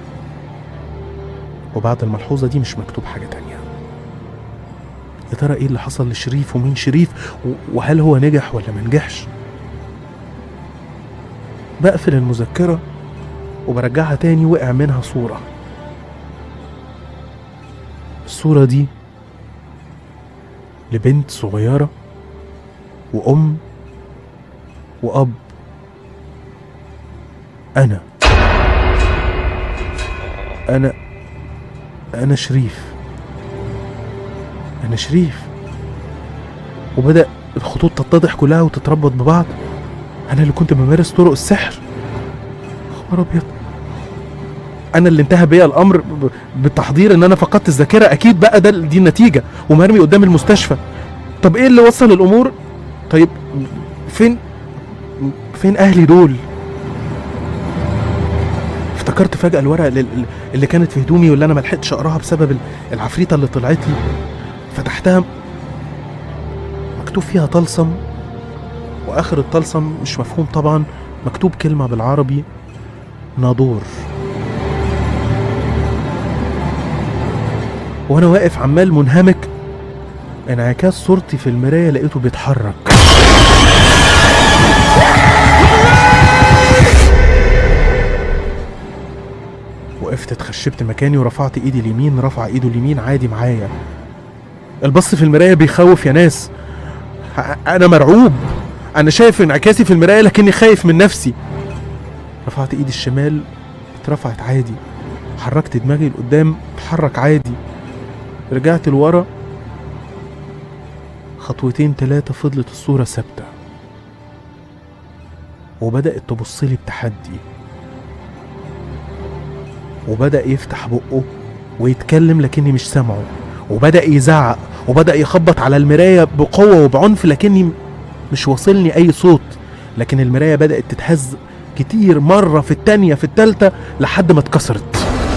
وبعد الملحوظة دي مش مكتوب حاجة تانية يا ترى ايه اللي حصل لشريف ومين شريف و- وهل هو نجح ولا ما نجحش بقفل المذكرة وبرجعها تاني وقع منها صورة الصورة دي لبنت صغيرة وأم وأب أنا أنا أنا شريف أنا شريف وبدأ الخطوط تتضح كلها وتتربط ببعض أنا اللي كنت بمارس طرق السحر خبر أبيض أنا اللي انتهى بيا الأمر ب- بالتحضير إن أنا فقدت الذاكرة أكيد بقى ده دي النتيجة ومرمي قدام المستشفى طب إيه اللي وصل الأمور طيب فين فين أهلي دول افتكرت فجأة الورقة اللي, اللي كانت في هدومي واللي أنا ملحقتش أقراها بسبب ال- العفريتة اللي طلعت لي فتحتها مكتوب فيها طلسم واخر الطلسم مش مفهوم طبعا مكتوب كلمه بالعربي نادور وانا واقف عمال منهمك انعكاس صورتي في المرايه لقيته بيتحرك وقفت اتخشبت مكاني ورفعت ايدي اليمين رفع ايده اليمين عادي معايا البص في المرايه بيخوف يا ناس ه- انا مرعوب انا شايف انعكاسي في المرايه لكني خايف من نفسي رفعت ايدي الشمال اترفعت عادي حركت دماغي لقدام اتحرك عادي رجعت لورا خطوتين تلاتة فضلت الصورة ثابتة وبدأت تبصلي بتحدي وبدأ يفتح بقه ويتكلم لكني مش سامعه وبدأ يزعق وبدأ يخبط على المراية بقوة وبعنف لكني مش واصلني أي صوت لكن المراية بدأت تتهز كتير مرة في التانية في التالتة لحد ما اتكسرت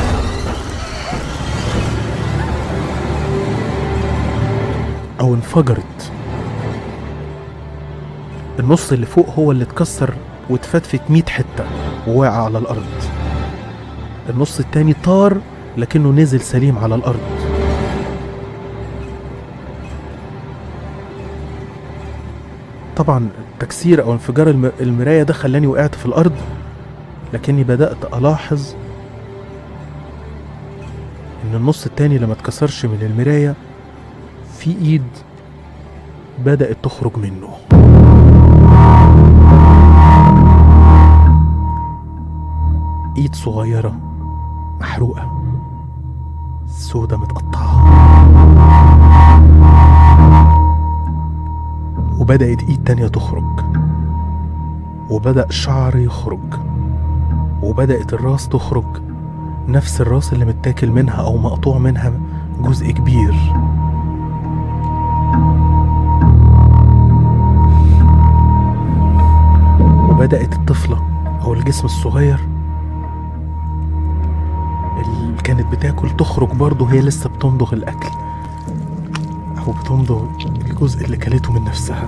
أو انفجرت النص اللي فوق هو اللي اتكسر واتفتفت 100 حتة ووقع على الأرض النص التاني طار لكنه نزل سليم على الأرض طبعا تكسير او انفجار الم- المرايه ده خلاني وقعت في الارض لكني بدات الاحظ ان النص التاني اللي ما اتكسرش من المرايه في ايد بدات تخرج منه ايد صغيره محروقه سودة متقطعه وبدات ايد تانيه تخرج وبدا شعر يخرج وبدات الراس تخرج نفس الراس اللي متاكل منها او مقطوع منها جزء كبير وبدأت الطفلة أو الجسم الصغير اللي كانت بتاكل تخرج برضه هي لسه بتمضغ الأكل أو بتمضغ الجزء اللي كلته من نفسها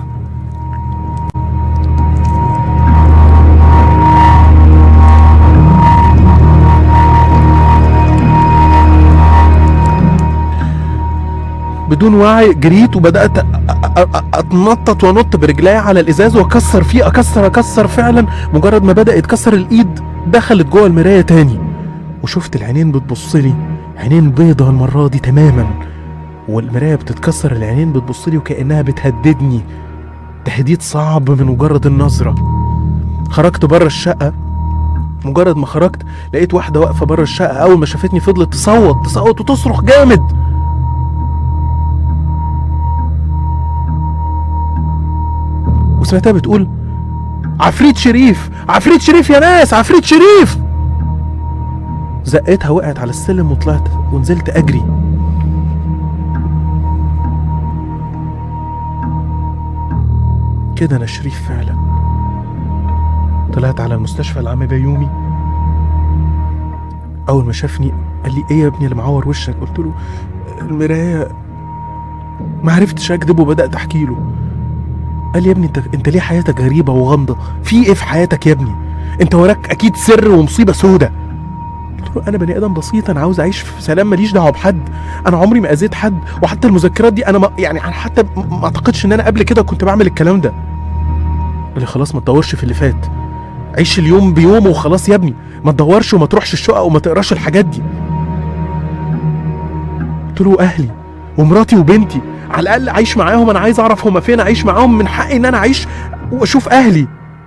بدون وعي جريت وبدات أ- أ- أ- اتنطط وانط برجلي على الازاز واكسر فيه اكسر اكسر فعلا مجرد ما بدا يتكسر الايد دخلت جوه المرايه تاني وشفت العينين بتبص لي عينين بيضة المره دي تماما والمرايه بتتكسر العينين بتبص لي وكانها بتهددني تهديد صعب من مجرد النظره خرجت بره الشقه مجرد ما خرجت لقيت واحده واقفه بره الشقه اول ما شافتني فضلت تصوت تصوت وتصرخ جامد وسمعتها بتقول عفريت شريف عفريت شريف يا ناس عفريت شريف زقتها وقعت على السلم وطلعت ونزلت اجري كده انا شريف فعلا طلعت على المستشفى العام بيومي اول ما شافني قال لي ايه يا ابني اللي معور وشك قلت له المرايه ما عرفتش اكذب وبدات احكي له قال لي يا ابني انت انت ليه حياتك غريبه وغامضه في ايه في حياتك يا ابني انت وراك اكيد سر ومصيبه سودة قلت له انا بني ادم بسيط انا عاوز اعيش في سلام ماليش دعوه بحد انا عمري ما اذيت حد وحتى المذكرات دي انا ما يعني انا حتى م- ما اعتقدش ان انا قبل كده كنت بعمل الكلام ده قال لي خلاص ما تدورش في اللي فات عيش اليوم بيومه وخلاص يا ابني ما تدورش وما تروحش الشقق وما تقراش الحاجات دي قلت له اهلي ومراتي وبنتي على الاقل عايش معاهم انا عايز اعرف هما فين اعيش معاهم من حقي ان انا اعيش واشوف اهلي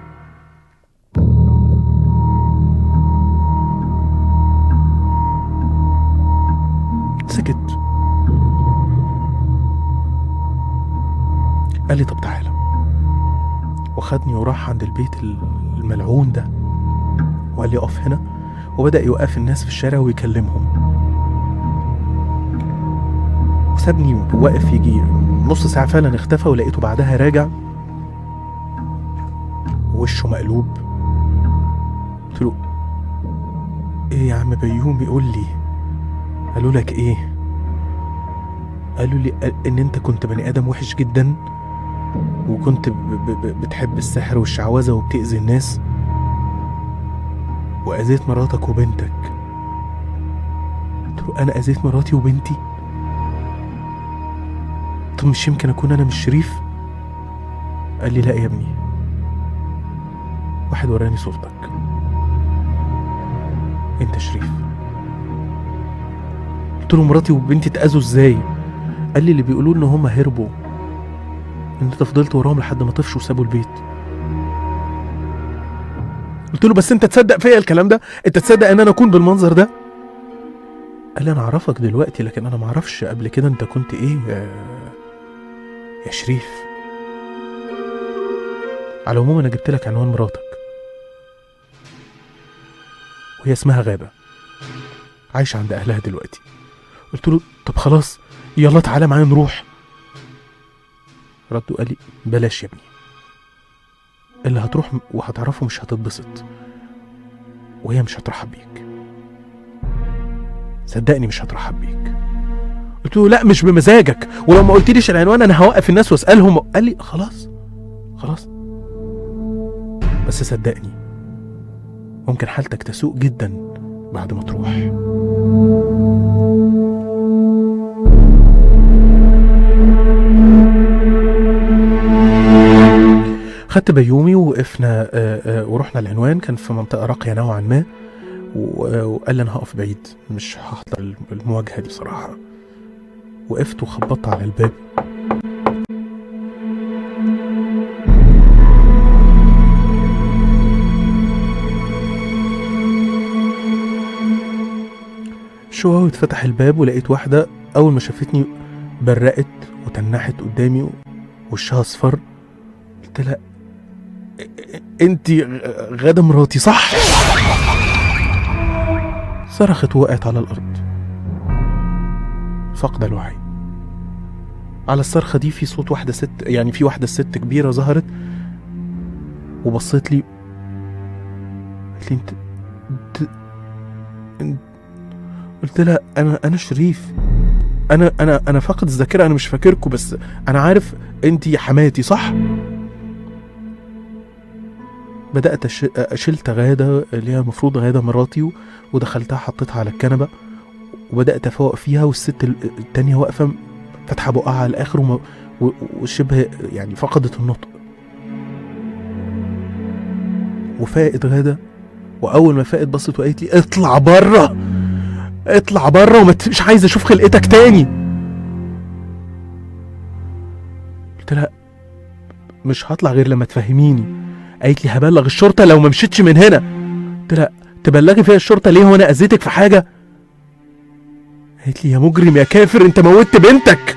سكت قال لي طب تعالى وخدني وراح عند البيت الملعون ده وقال لي اقف هنا وبدأ يوقف الناس في الشارع ويكلمهم وسابني واقف يجي نص ساعة فعلا اختفى ولقيته بعدها راجع وشه مقلوب قلت له ايه يا عم بيومي قول لي قالوا لك ايه قالوا لي ان انت كنت بني ادم وحش جدا وكنت ب- ب- ب- بتحب السحر والشعوذة وبتأذي الناس وأذيت مراتك وبنتك قلت له أنا أذيت مراتي وبنتي طب مش يمكن أكون أنا مش شريف قال لي لا يا ابني واحد وراني صورتك انت شريف قلت له مراتي وبنتي اتأذوا ازاي قال لي اللي بيقولوا ان هم هربوا ان انت فضلت وراهم لحد ما طفشوا وسابوا البيت قلت له بس انت تصدق فيا الكلام ده انت تصدق ان انا اكون بالمنظر ده قال لي انا اعرفك دلوقتي لكن انا ما اعرفش قبل كده انت كنت ايه يا, يا شريف على العموم انا جبت لك عنوان مراتك وهي اسمها غابه عايشه عند اهلها دلوقتي قلت له طب خلاص يلا تعالى معايا نروح رد وقال لي بلاش يا ابني اللي هتروح وهتعرفه مش هتتبسط وهي مش هترحب بيك صدقني مش هترحب بيك قلت له لا مش بمزاجك ولو ما قلتليش العنوان انا هوقف الناس واسالهم قال لي خلاص خلاص بس صدقني ممكن حالتك تسوء جدا بعد ما تروح خدت بيومي ووقفنا آه، آه، ورحنا العنوان كان في منطقة راقية نوعا ما و- وقال لي انا هقف بعيد مش هحضر المواجهه دي بصراحه وقفت وخبطت على الباب شوية اتفتح الباب ولقيت واحدة أول ما شافتني برقت وتنحت قدامي وشها اصفر قلت لها انت غادة مراتي صح؟ صرخت ووقعت على الأرض فقد الوعي على الصرخة دي في صوت واحدة ست يعني في واحدة ست كبيرة ظهرت وبصيت لي قالت لي انت انت انت قلت لها انا انا شريف انا انا انا فاقد الذاكره انا مش فاكركم بس انا عارف انت حماتي صح بدات أش... شلت غاده اللي هي المفروض غاده مراتي و- ودخلتها حطيتها على الكنبه وبدات افوق فيها والست ال- التانية واقفه فاتحه بقها على الاخر وما... و- وشبه يعني فقدت النطق وفاقت غاده واول ما فاقت بصت وقالت لي اطلع بره اطلع بره وما ت- مش عايز اشوف خلقتك تاني قلت لها مش هطلع غير لما تفهميني قالت لي هبلغ الشرطه لو ما مشيتش من هنا قلت لها تبلغي فيها الشرطه ليه وانا اذيتك في حاجه قالت لي يا مجرم يا كافر انت موتت بنتك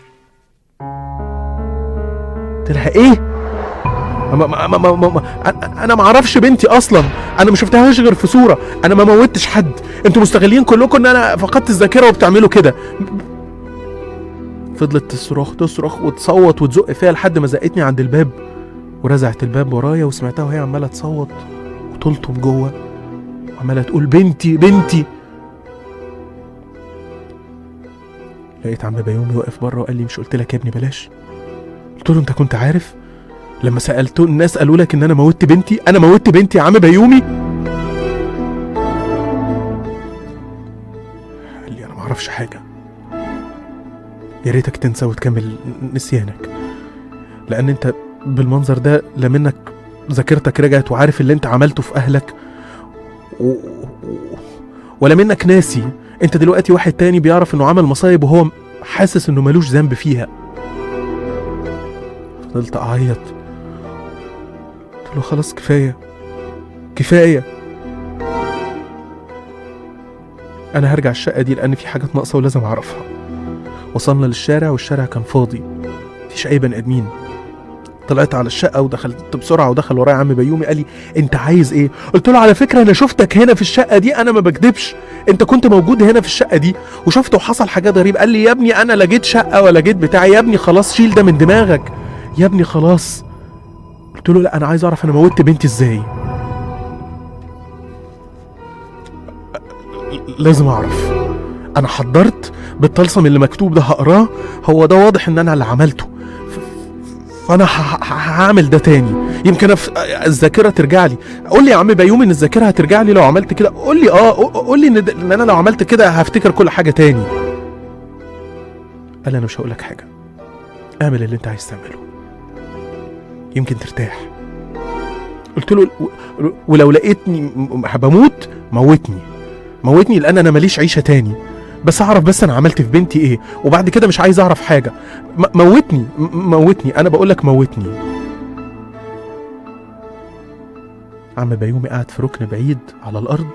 قلت لها ايه ما ما ما ما ما ما أنا- انا ما اعرفش بنتي اصلا انا ما شفتهاش غير في صوره انا ما موتش حد انتوا مستغلين كلكم ان انا فقدت الذاكره وبتعملوا كده فضلت تصرخ تصرخ وتصوت وتزق فيها لحد ما زقتني عند الباب ورزعت الباب ورايا وسمعتها وهي عماله تصوت وتلطم جوه وعماله تقول بنتي بنتي لقيت عم بيومي واقف بره وقال لي مش قلت لك يا ابني بلاش قلت له انت كنت عارف لما سالته الناس قالوا لك ان انا موتت بنتي انا موتت بنتي يا عم بيومي قال لي انا ما اعرفش حاجه يا ريتك تنسى وتكمل نسيانك لان انت بالمنظر ده لا منك ذاكرتك رجعت وعارف اللي انت عملته في اهلك و... و... ولا منك ناسي انت دلوقتي واحد تاني بيعرف انه عمل مصايب وهو حاسس انه ملوش ذنب فيها فضلت اعيط قلت له خلاص كفايه كفايه انا هرجع الشقه دي لان في حاجات ناقصه ولازم اعرفها وصلنا للشارع والشارع كان فاضي مفيش اي بني ادمين طلعت على الشقه ودخلت بسرعه ودخل ورايا عم بيومي قال لي انت عايز ايه قلت له على فكره انا شفتك هنا في الشقه دي انا ما بكدبش انت كنت موجود هنا في الشقه دي وشفت وحصل حاجات غريبه قال لي يا ابني انا لا جيت شقه ولا جيت بتاعي يا ابني خلاص شيل ده من دماغك يا ابني خلاص قلت له لا انا عايز اعرف انا موتت بنتي ازاي لازم اعرف انا حضرت بالطلسم اللي مكتوب ده هقراه هو ده واضح ان انا اللي عملته ف- فانا ه- ه- هعمل ده تاني يمكن أف... الذاكره ترجع لي قول لي يا عم بيومي ان الذاكره هترجع لي لو عملت كده قول لي اه قول- قول لي ان, ده- إن انا لو عملت كده هفتكر كل حاجه تاني قال لي انا مش هقول لك حاجه اعمل اللي انت عايز تعمله يمكن ترتاح قلت له و- ولو لقيتني م- م- بموت موتني موتني لان انا ماليش عيشه تاني بس اعرف بس انا عملت في بنتي ايه وبعد كده مش عايز اعرف حاجه م- موتني م- موتني انا بقول لك موتني عم بيومي قاعد في ركن بعيد على الارض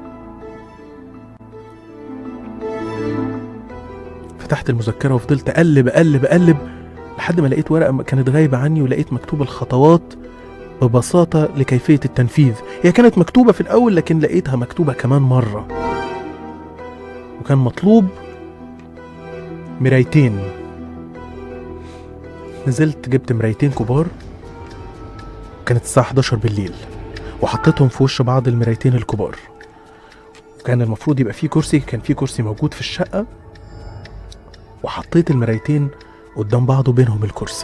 فتحت المذكره وفضلت اقلب اقلب اقلب لحد ما لقيت ورقه كانت غايبه عني ولقيت مكتوب الخطوات ببساطه لكيفيه التنفيذ هي كانت مكتوبه في الاول لكن لقيتها مكتوبه كمان مره وكان مطلوب مرايتين نزلت جبت مرايتين كبار كانت الساعة 11 بالليل وحطيتهم في وش بعض المرايتين الكبار وكان المفروض يبقى في كرسي كان في كرسي موجود في الشقة وحطيت المرايتين قدام بعض وبينهم الكرسي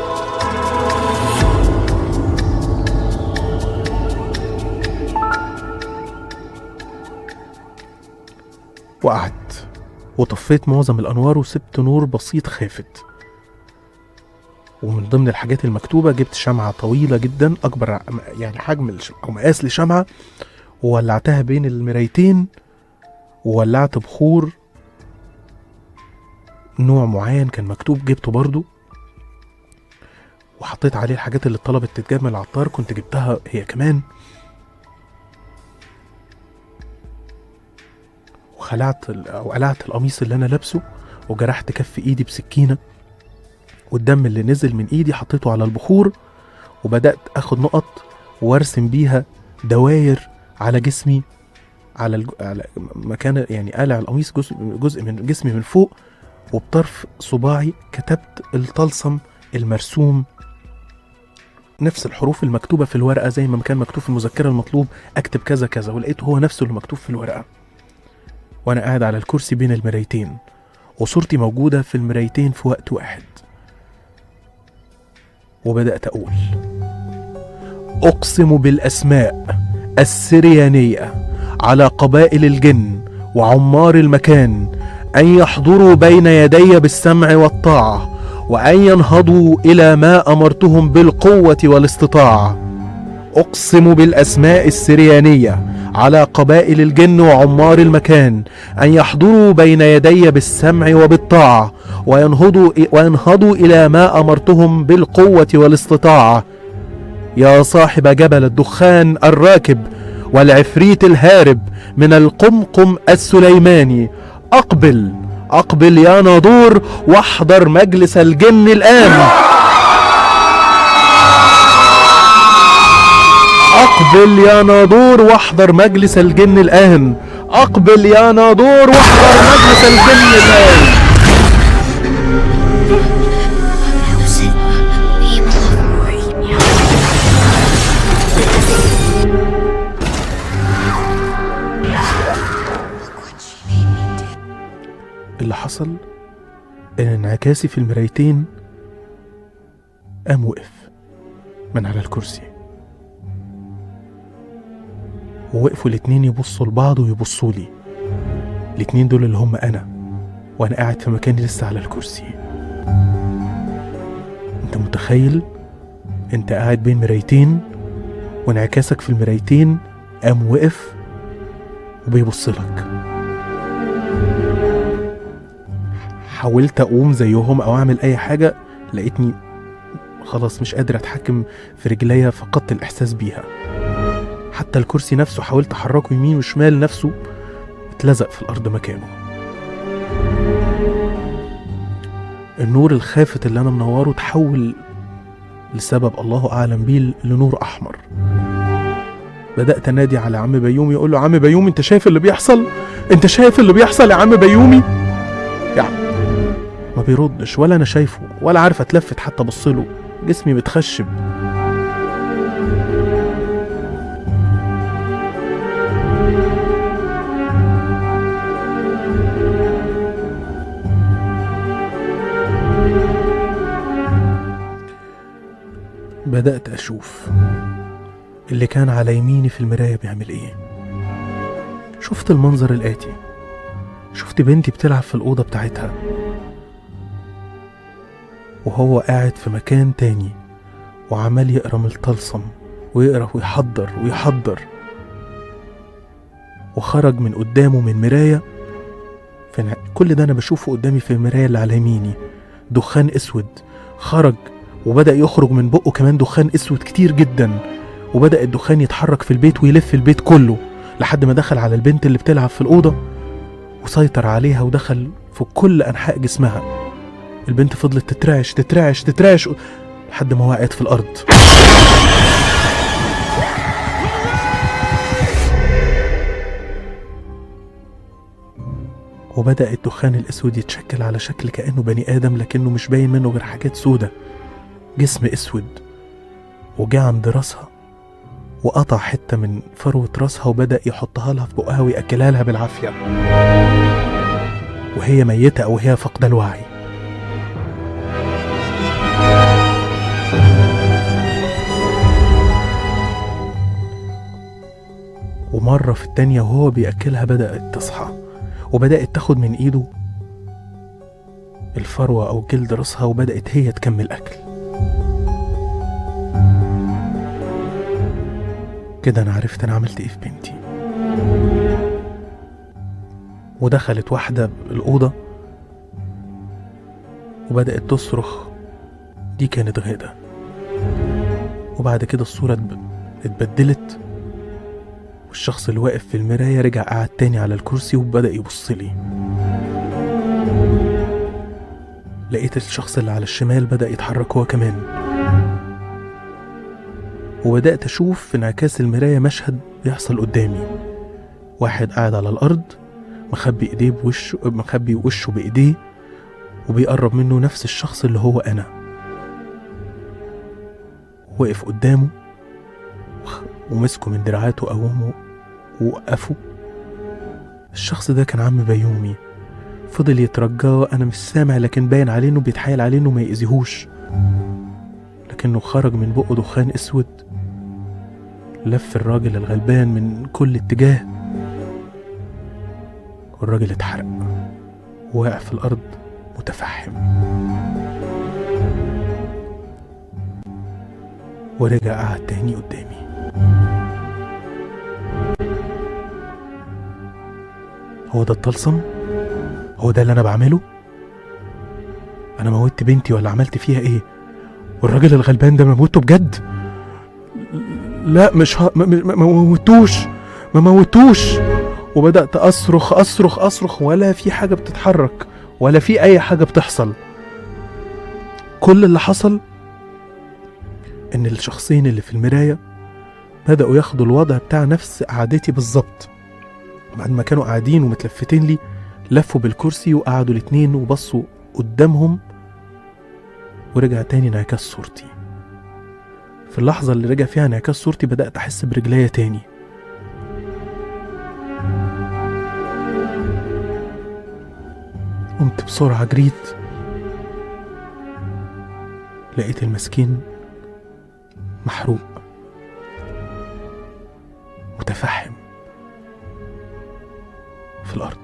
وقعدت وطفيت معظم الأنوار وسبت نور بسيط خافت ومن ضمن الحاجات المكتوبة جبت شمعة طويلة جدا أكبر ع- يعني حجم الش- أو مقاس لشمعة وولعتها بين المرايتين وولعت بخور نوع معين كان مكتوب جبته برضو وحطيت عليه الحاجات اللي طلبت تتجاب من العطار كنت جبتها هي كمان وخلعت ال- او قلعت القميص اللي انا لابسه وجرحت كف ايدي بسكينه والدم اللي نزل من ايدي حطيته على البخور وبدات اخد نقط وارسم بيها دواير على جسمي على, الج... على مكان يعني قالع القميص جزء جزء من جسمي من فوق وبطرف صباعي كتبت الطلسم المرسوم نفس الحروف المكتوبة في الورقة زي ما كان مكتوب في المذكرة المطلوب أكتب كذا كذا ولقيته هو نفسه اللي مكتوب في الورقة وأنا قاعد على الكرسي بين المرايتين وصورتي موجودة في المرايتين في وقت واحد وبدأت أقول أقسم بالأسماء السريانية على قبائل الجن وعمار المكان أن يحضروا بين يدي بالسمع والطاعة وأن ينهضوا إلى ما أمرتهم بالقوة والاستطاعة أقسم بالأسماء السريانية على قبائل الجن وعمار المكان أن يحضروا بين يدي بالسمع وبالطاعة وينهضوا, وينهضوا إلى ما أمرتهم بالقوة والاستطاعة يا صاحب جبل الدخان الراكب والعفريت الهارب من القمقم السليماني أقبل أقبل يا ناظور واحضر مجلس الجن الآن أقبل يا ناظور واحضر مجلس الجن الآن أقبل يا ناظور واحضر مجلس الجن الآن اللي حصل ان انعكاسي في المرايتين قام وقف من على الكرسي ووقفوا الاتنين يبصوا لبعض ويبصوا لي الاتنين دول اللي هم انا وانا قاعد في مكاني لسه على الكرسي انت متخيل انت قاعد بين مرايتين وانعكاسك في المرايتين قام وقف وبيبص لك حاولت اقوم زيهم او اعمل اي حاجه لقيتني خلاص مش قادر اتحكم في رجليا فقدت الاحساس بيها حتى الكرسي نفسه حاولت احركه يمين وشمال نفسه اتلزق في الارض مكانه النور الخافت اللي انا منوره تحول لسبب الله اعلم بيه لنور احمر بدات انادي على عم بيومي اقول له عم بيومي انت شايف اللي بيحصل انت شايف اللي بيحصل يا عم بيومي يعني ما بيردش ولا انا شايفه ولا عارف اتلفت حتى ابصله جسمي متخشب بدأت أشوف اللي كان على يميني في المراية بيعمل إيه شفت المنظر الآتي شفت بنتي بتلعب في الأوضة بتاعتها وهو قاعد في مكان تاني وعمال يقرا من الطلسم ويقرا ويحضر ويحضر وخرج من قدامه من مراية فأنا كل ده أنا بشوفه قدامي في المراية اللي على يميني دخان أسود خرج وبدأ يخرج من بقه كمان دخان أسود كتير جدا وبدأ الدخان يتحرك في البيت ويلف البيت كله لحد ما دخل على البنت اللي بتلعب في الأوضة وسيطر عليها ودخل في كل أنحاء جسمها البنت فضلت تترعش تترعش تترعش لحد ما وقعت في الأرض وبدأ الدخان الأسود يتشكل على شكل كأنه بني آدم لكنه مش باين منه غير حاجات سودة جسم أسود وجه عند راسها وقطع حتة من فروة راسها وبدأ يحطها لها في بقها ويأكلها لها بالعافية وهي ميتة أو هي فاقدة الوعي ومرة في التانية وهو بيأكلها بدأت تصحى وبدأت تاخد من إيده الفروة أو جلد راسها وبدأت هي تكمل أكل كده أنا عرفت أنا عملت إيه في بنتي ودخلت واحدة الأوضة وبدأت تصرخ دي كانت غادة وبعد كده الصورة اتب- اتبدلت والشخص اللي واقف في المراية رجع قعد تاني على الكرسي وبدأ يبص لي لقيت الشخص اللي على الشمال بدأ يتحرك هو كمان وبدأت أشوف في انعكاس المراية مشهد بيحصل قدامي واحد قاعد على الأرض مخبي إيديه بوشه مخبي وشه بإيديه وبيقرب منه نفس الشخص اللي هو أنا وقف قدامه وخ- ومسكه من دراعاته وقومه ووقفه الشخص ده كان عم بيومي فضل يترجاه أنا مش سامع لكن باين عليه إنه بيتحايل عليه إنه ما يأذيهوش لكنه خرج من بقه دخان أسود لف الراجل الغلبان من كل اتجاه والراجل اتحرق وقع في الأرض متفحم ورجع قعد تاني قدامي هو ده الطلسم؟ هو ده اللي أنا بعمله؟ أنا موتت بنتي ولا عملت فيها إيه؟ والراجل الغلبان ده مموته بجد؟ لا مش ه... ما ما- ما موتوش ما موتوش وبدأت أصرخ أصرخ أصرخ ولا في حاجة بتتحرك ولا في أي حاجة بتحصل كل اللي حصل إن الشخصين اللي في المراية بدأوا ياخدوا الوضع بتاع نفس قعدتي بالظبط بعد ما كانوا قاعدين ومتلفتين لي لفوا بالكرسي وقعدوا الاتنين وبصوا قدامهم ورجع تاني انعكاس صورتي في اللحظة اللي رجع فيها انعكاس صورتي بدأت أحس برجليا تاني قمت بسرعة جريت لقيت المسكين محروق متفحم في الأرض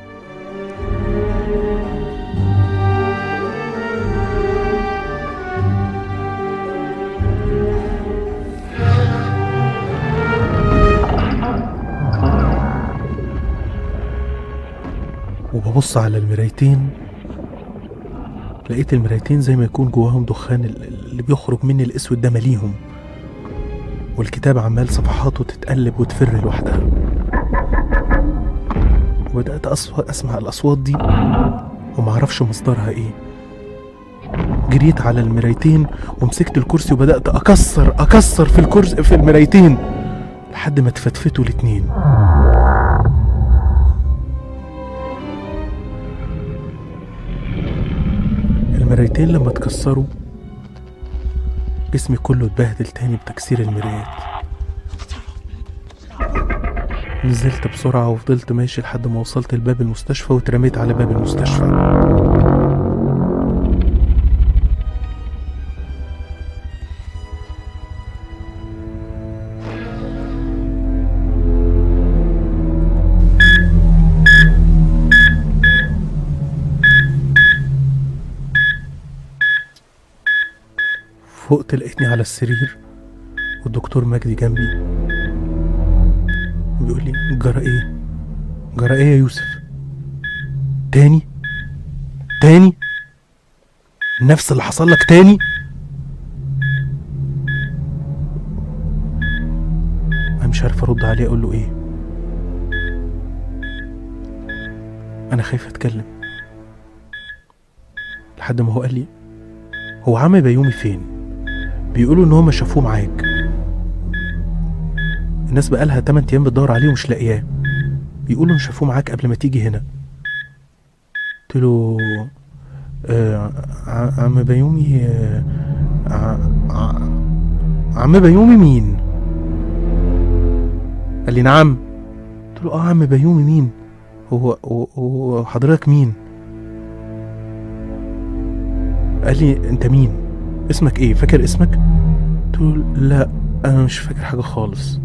وببص على المرايتين لقيت المرايتين زي ما يكون جواهم دخان ال- اللي بيخرج مني الاسود ده مليهم والكتاب عمال صفحاته تتقلب وتفر لوحدها وبدأت أصف- أسمع الأصوات دي ومعرفش مصدرها إيه جريت على المرايتين ومسكت الكرسي وبدأت أكسر أكسر في الكرسي في المرايتين لحد ما اتفتفتوا الاتنين المرايتين لما اتكسروا جسمي كله اتبهدل تاني بتكسير المرايات نزلت بسرعة وفضلت ماشي لحد ما وصلت لباب المستشفى واترميت على باب المستشفى فقت لقيتني على السرير والدكتور مجدي جنبي بيقول لي جرى ايه جرى ايه يا يوسف تاني تاني نفس اللي حصل لك تاني انا مش عارف ارد عليه اقول له ايه انا خايف اتكلم لحد ما هو قال لي هو عم بيومي فين بيقولوا ان هما شافوه معاك الناس بقالها 8 ايام بتدور عليه ومش لاقياه بيقولوا ان شافوه معاك قبل ما تيجي هنا قلت له آه ع- عم بيومي آه ع- ع- عم بيومي مين قال لي نعم قلت له اه عم بيومي مين هو هو- هو حضرتك مين قال لي انت مين اسمك ايه فاكر اسمك قلت له لا انا مش فاكر حاجه خالص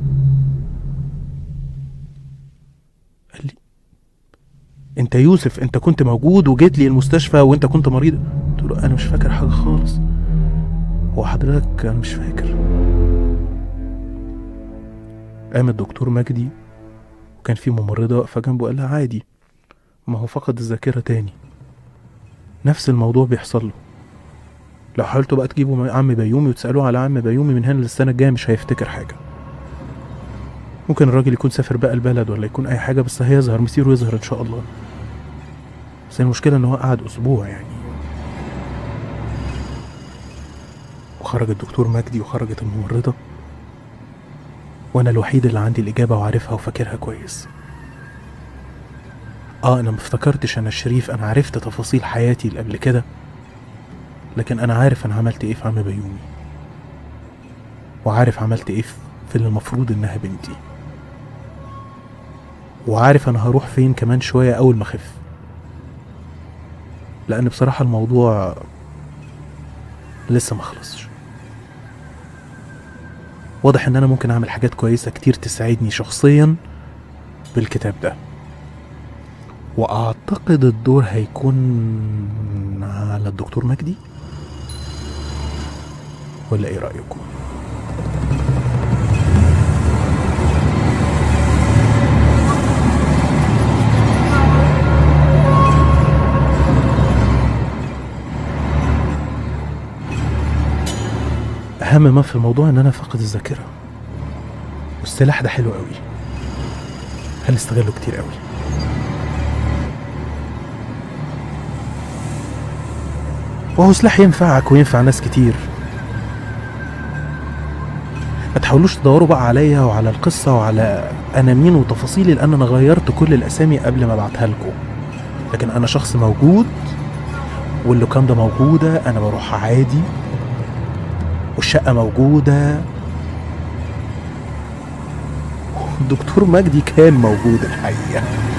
قال لي انت يوسف انت كنت موجود وجيت لي المستشفى وانت كنت مريض قلت له انا مش فاكر حاجه خالص هو حضرتك انا مش فاكر قام الدكتور مجدي وكان في ممرضة واقفة جنبه قال لها عادي ما هو فقد الذاكرة تاني نفس الموضوع بيحصل له لو حاولتوا بقى تجيبوا عم بيومي وتسألوه على عم بيومي من هنا للسنة الجاية مش هيفتكر حاجة ممكن الراجل يكون سافر بقى البلد ولا يكون أي حاجة بس هيظهر مسيره يظهر إن شاء الله بس المشكلة إن هو قعد أسبوع يعني وخرج الدكتور مجدي وخرجت الممرضة وأنا الوحيد اللي عندي الإجابة وعارفها وفاكرها كويس اه انا مفتكرتش انا شريف انا عرفت تفاصيل حياتي اللي قبل كده لكن انا عارف انا عملت ايه في عم بيومي وعارف عملت ايه في- في اللي المفروض انها بنتي وعارف انا هروح فين كمان شوية اول ما اخف لان بصراحة الموضوع لسه ما خلصش واضح ان انا ممكن اعمل حاجات كويسة كتير تساعدني شخصيا بالكتاب ده واعتقد الدور هيكون على الدكتور مجدي ولا ايه رايكم اهم ما في الموضوع ان انا فاقد الذاكره والسلاح ده حلو قوي هنستغله كتير قوي وهو سلاح ينفعك وينفع ناس كتير ما تحاولوش تدوروا بقى عليا وعلى القصة وعلى أنا مين وتفاصيلي لأن أنا غيرت كل الأسامي قبل ما أبعتها لكم لكن أنا شخص موجود واللوكان ده موجودة أنا بروح عادي والشقة موجودة الدكتور مجدي كان موجود الحقيقة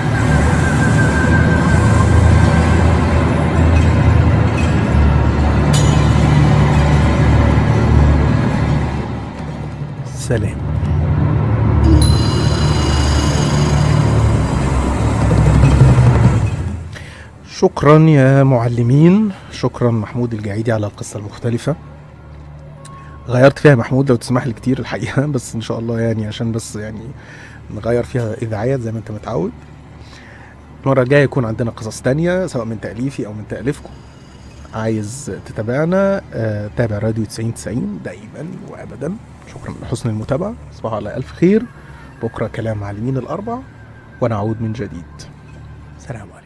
سلام شكرا يا معلمين شكرا محمود الجعيدي على القصة المختلفة غيرت فيها محمود لو تسمح لي كتير الحقيقة بس ان شاء الله يعني عشان بس يعني نغير فيها اذاعيات زي ما انت متعود المرة الجاية يكون عندنا قصص تانية سواء من تأليفي او من تأليفكم عايز تتابعنا آه، تابع راديو 90 90 دائما وابدا شكرا لحسن المتابعة تصبحوا على ألف خير بكرة كلام معلمين الأربع ونعود من جديد سلام عليكم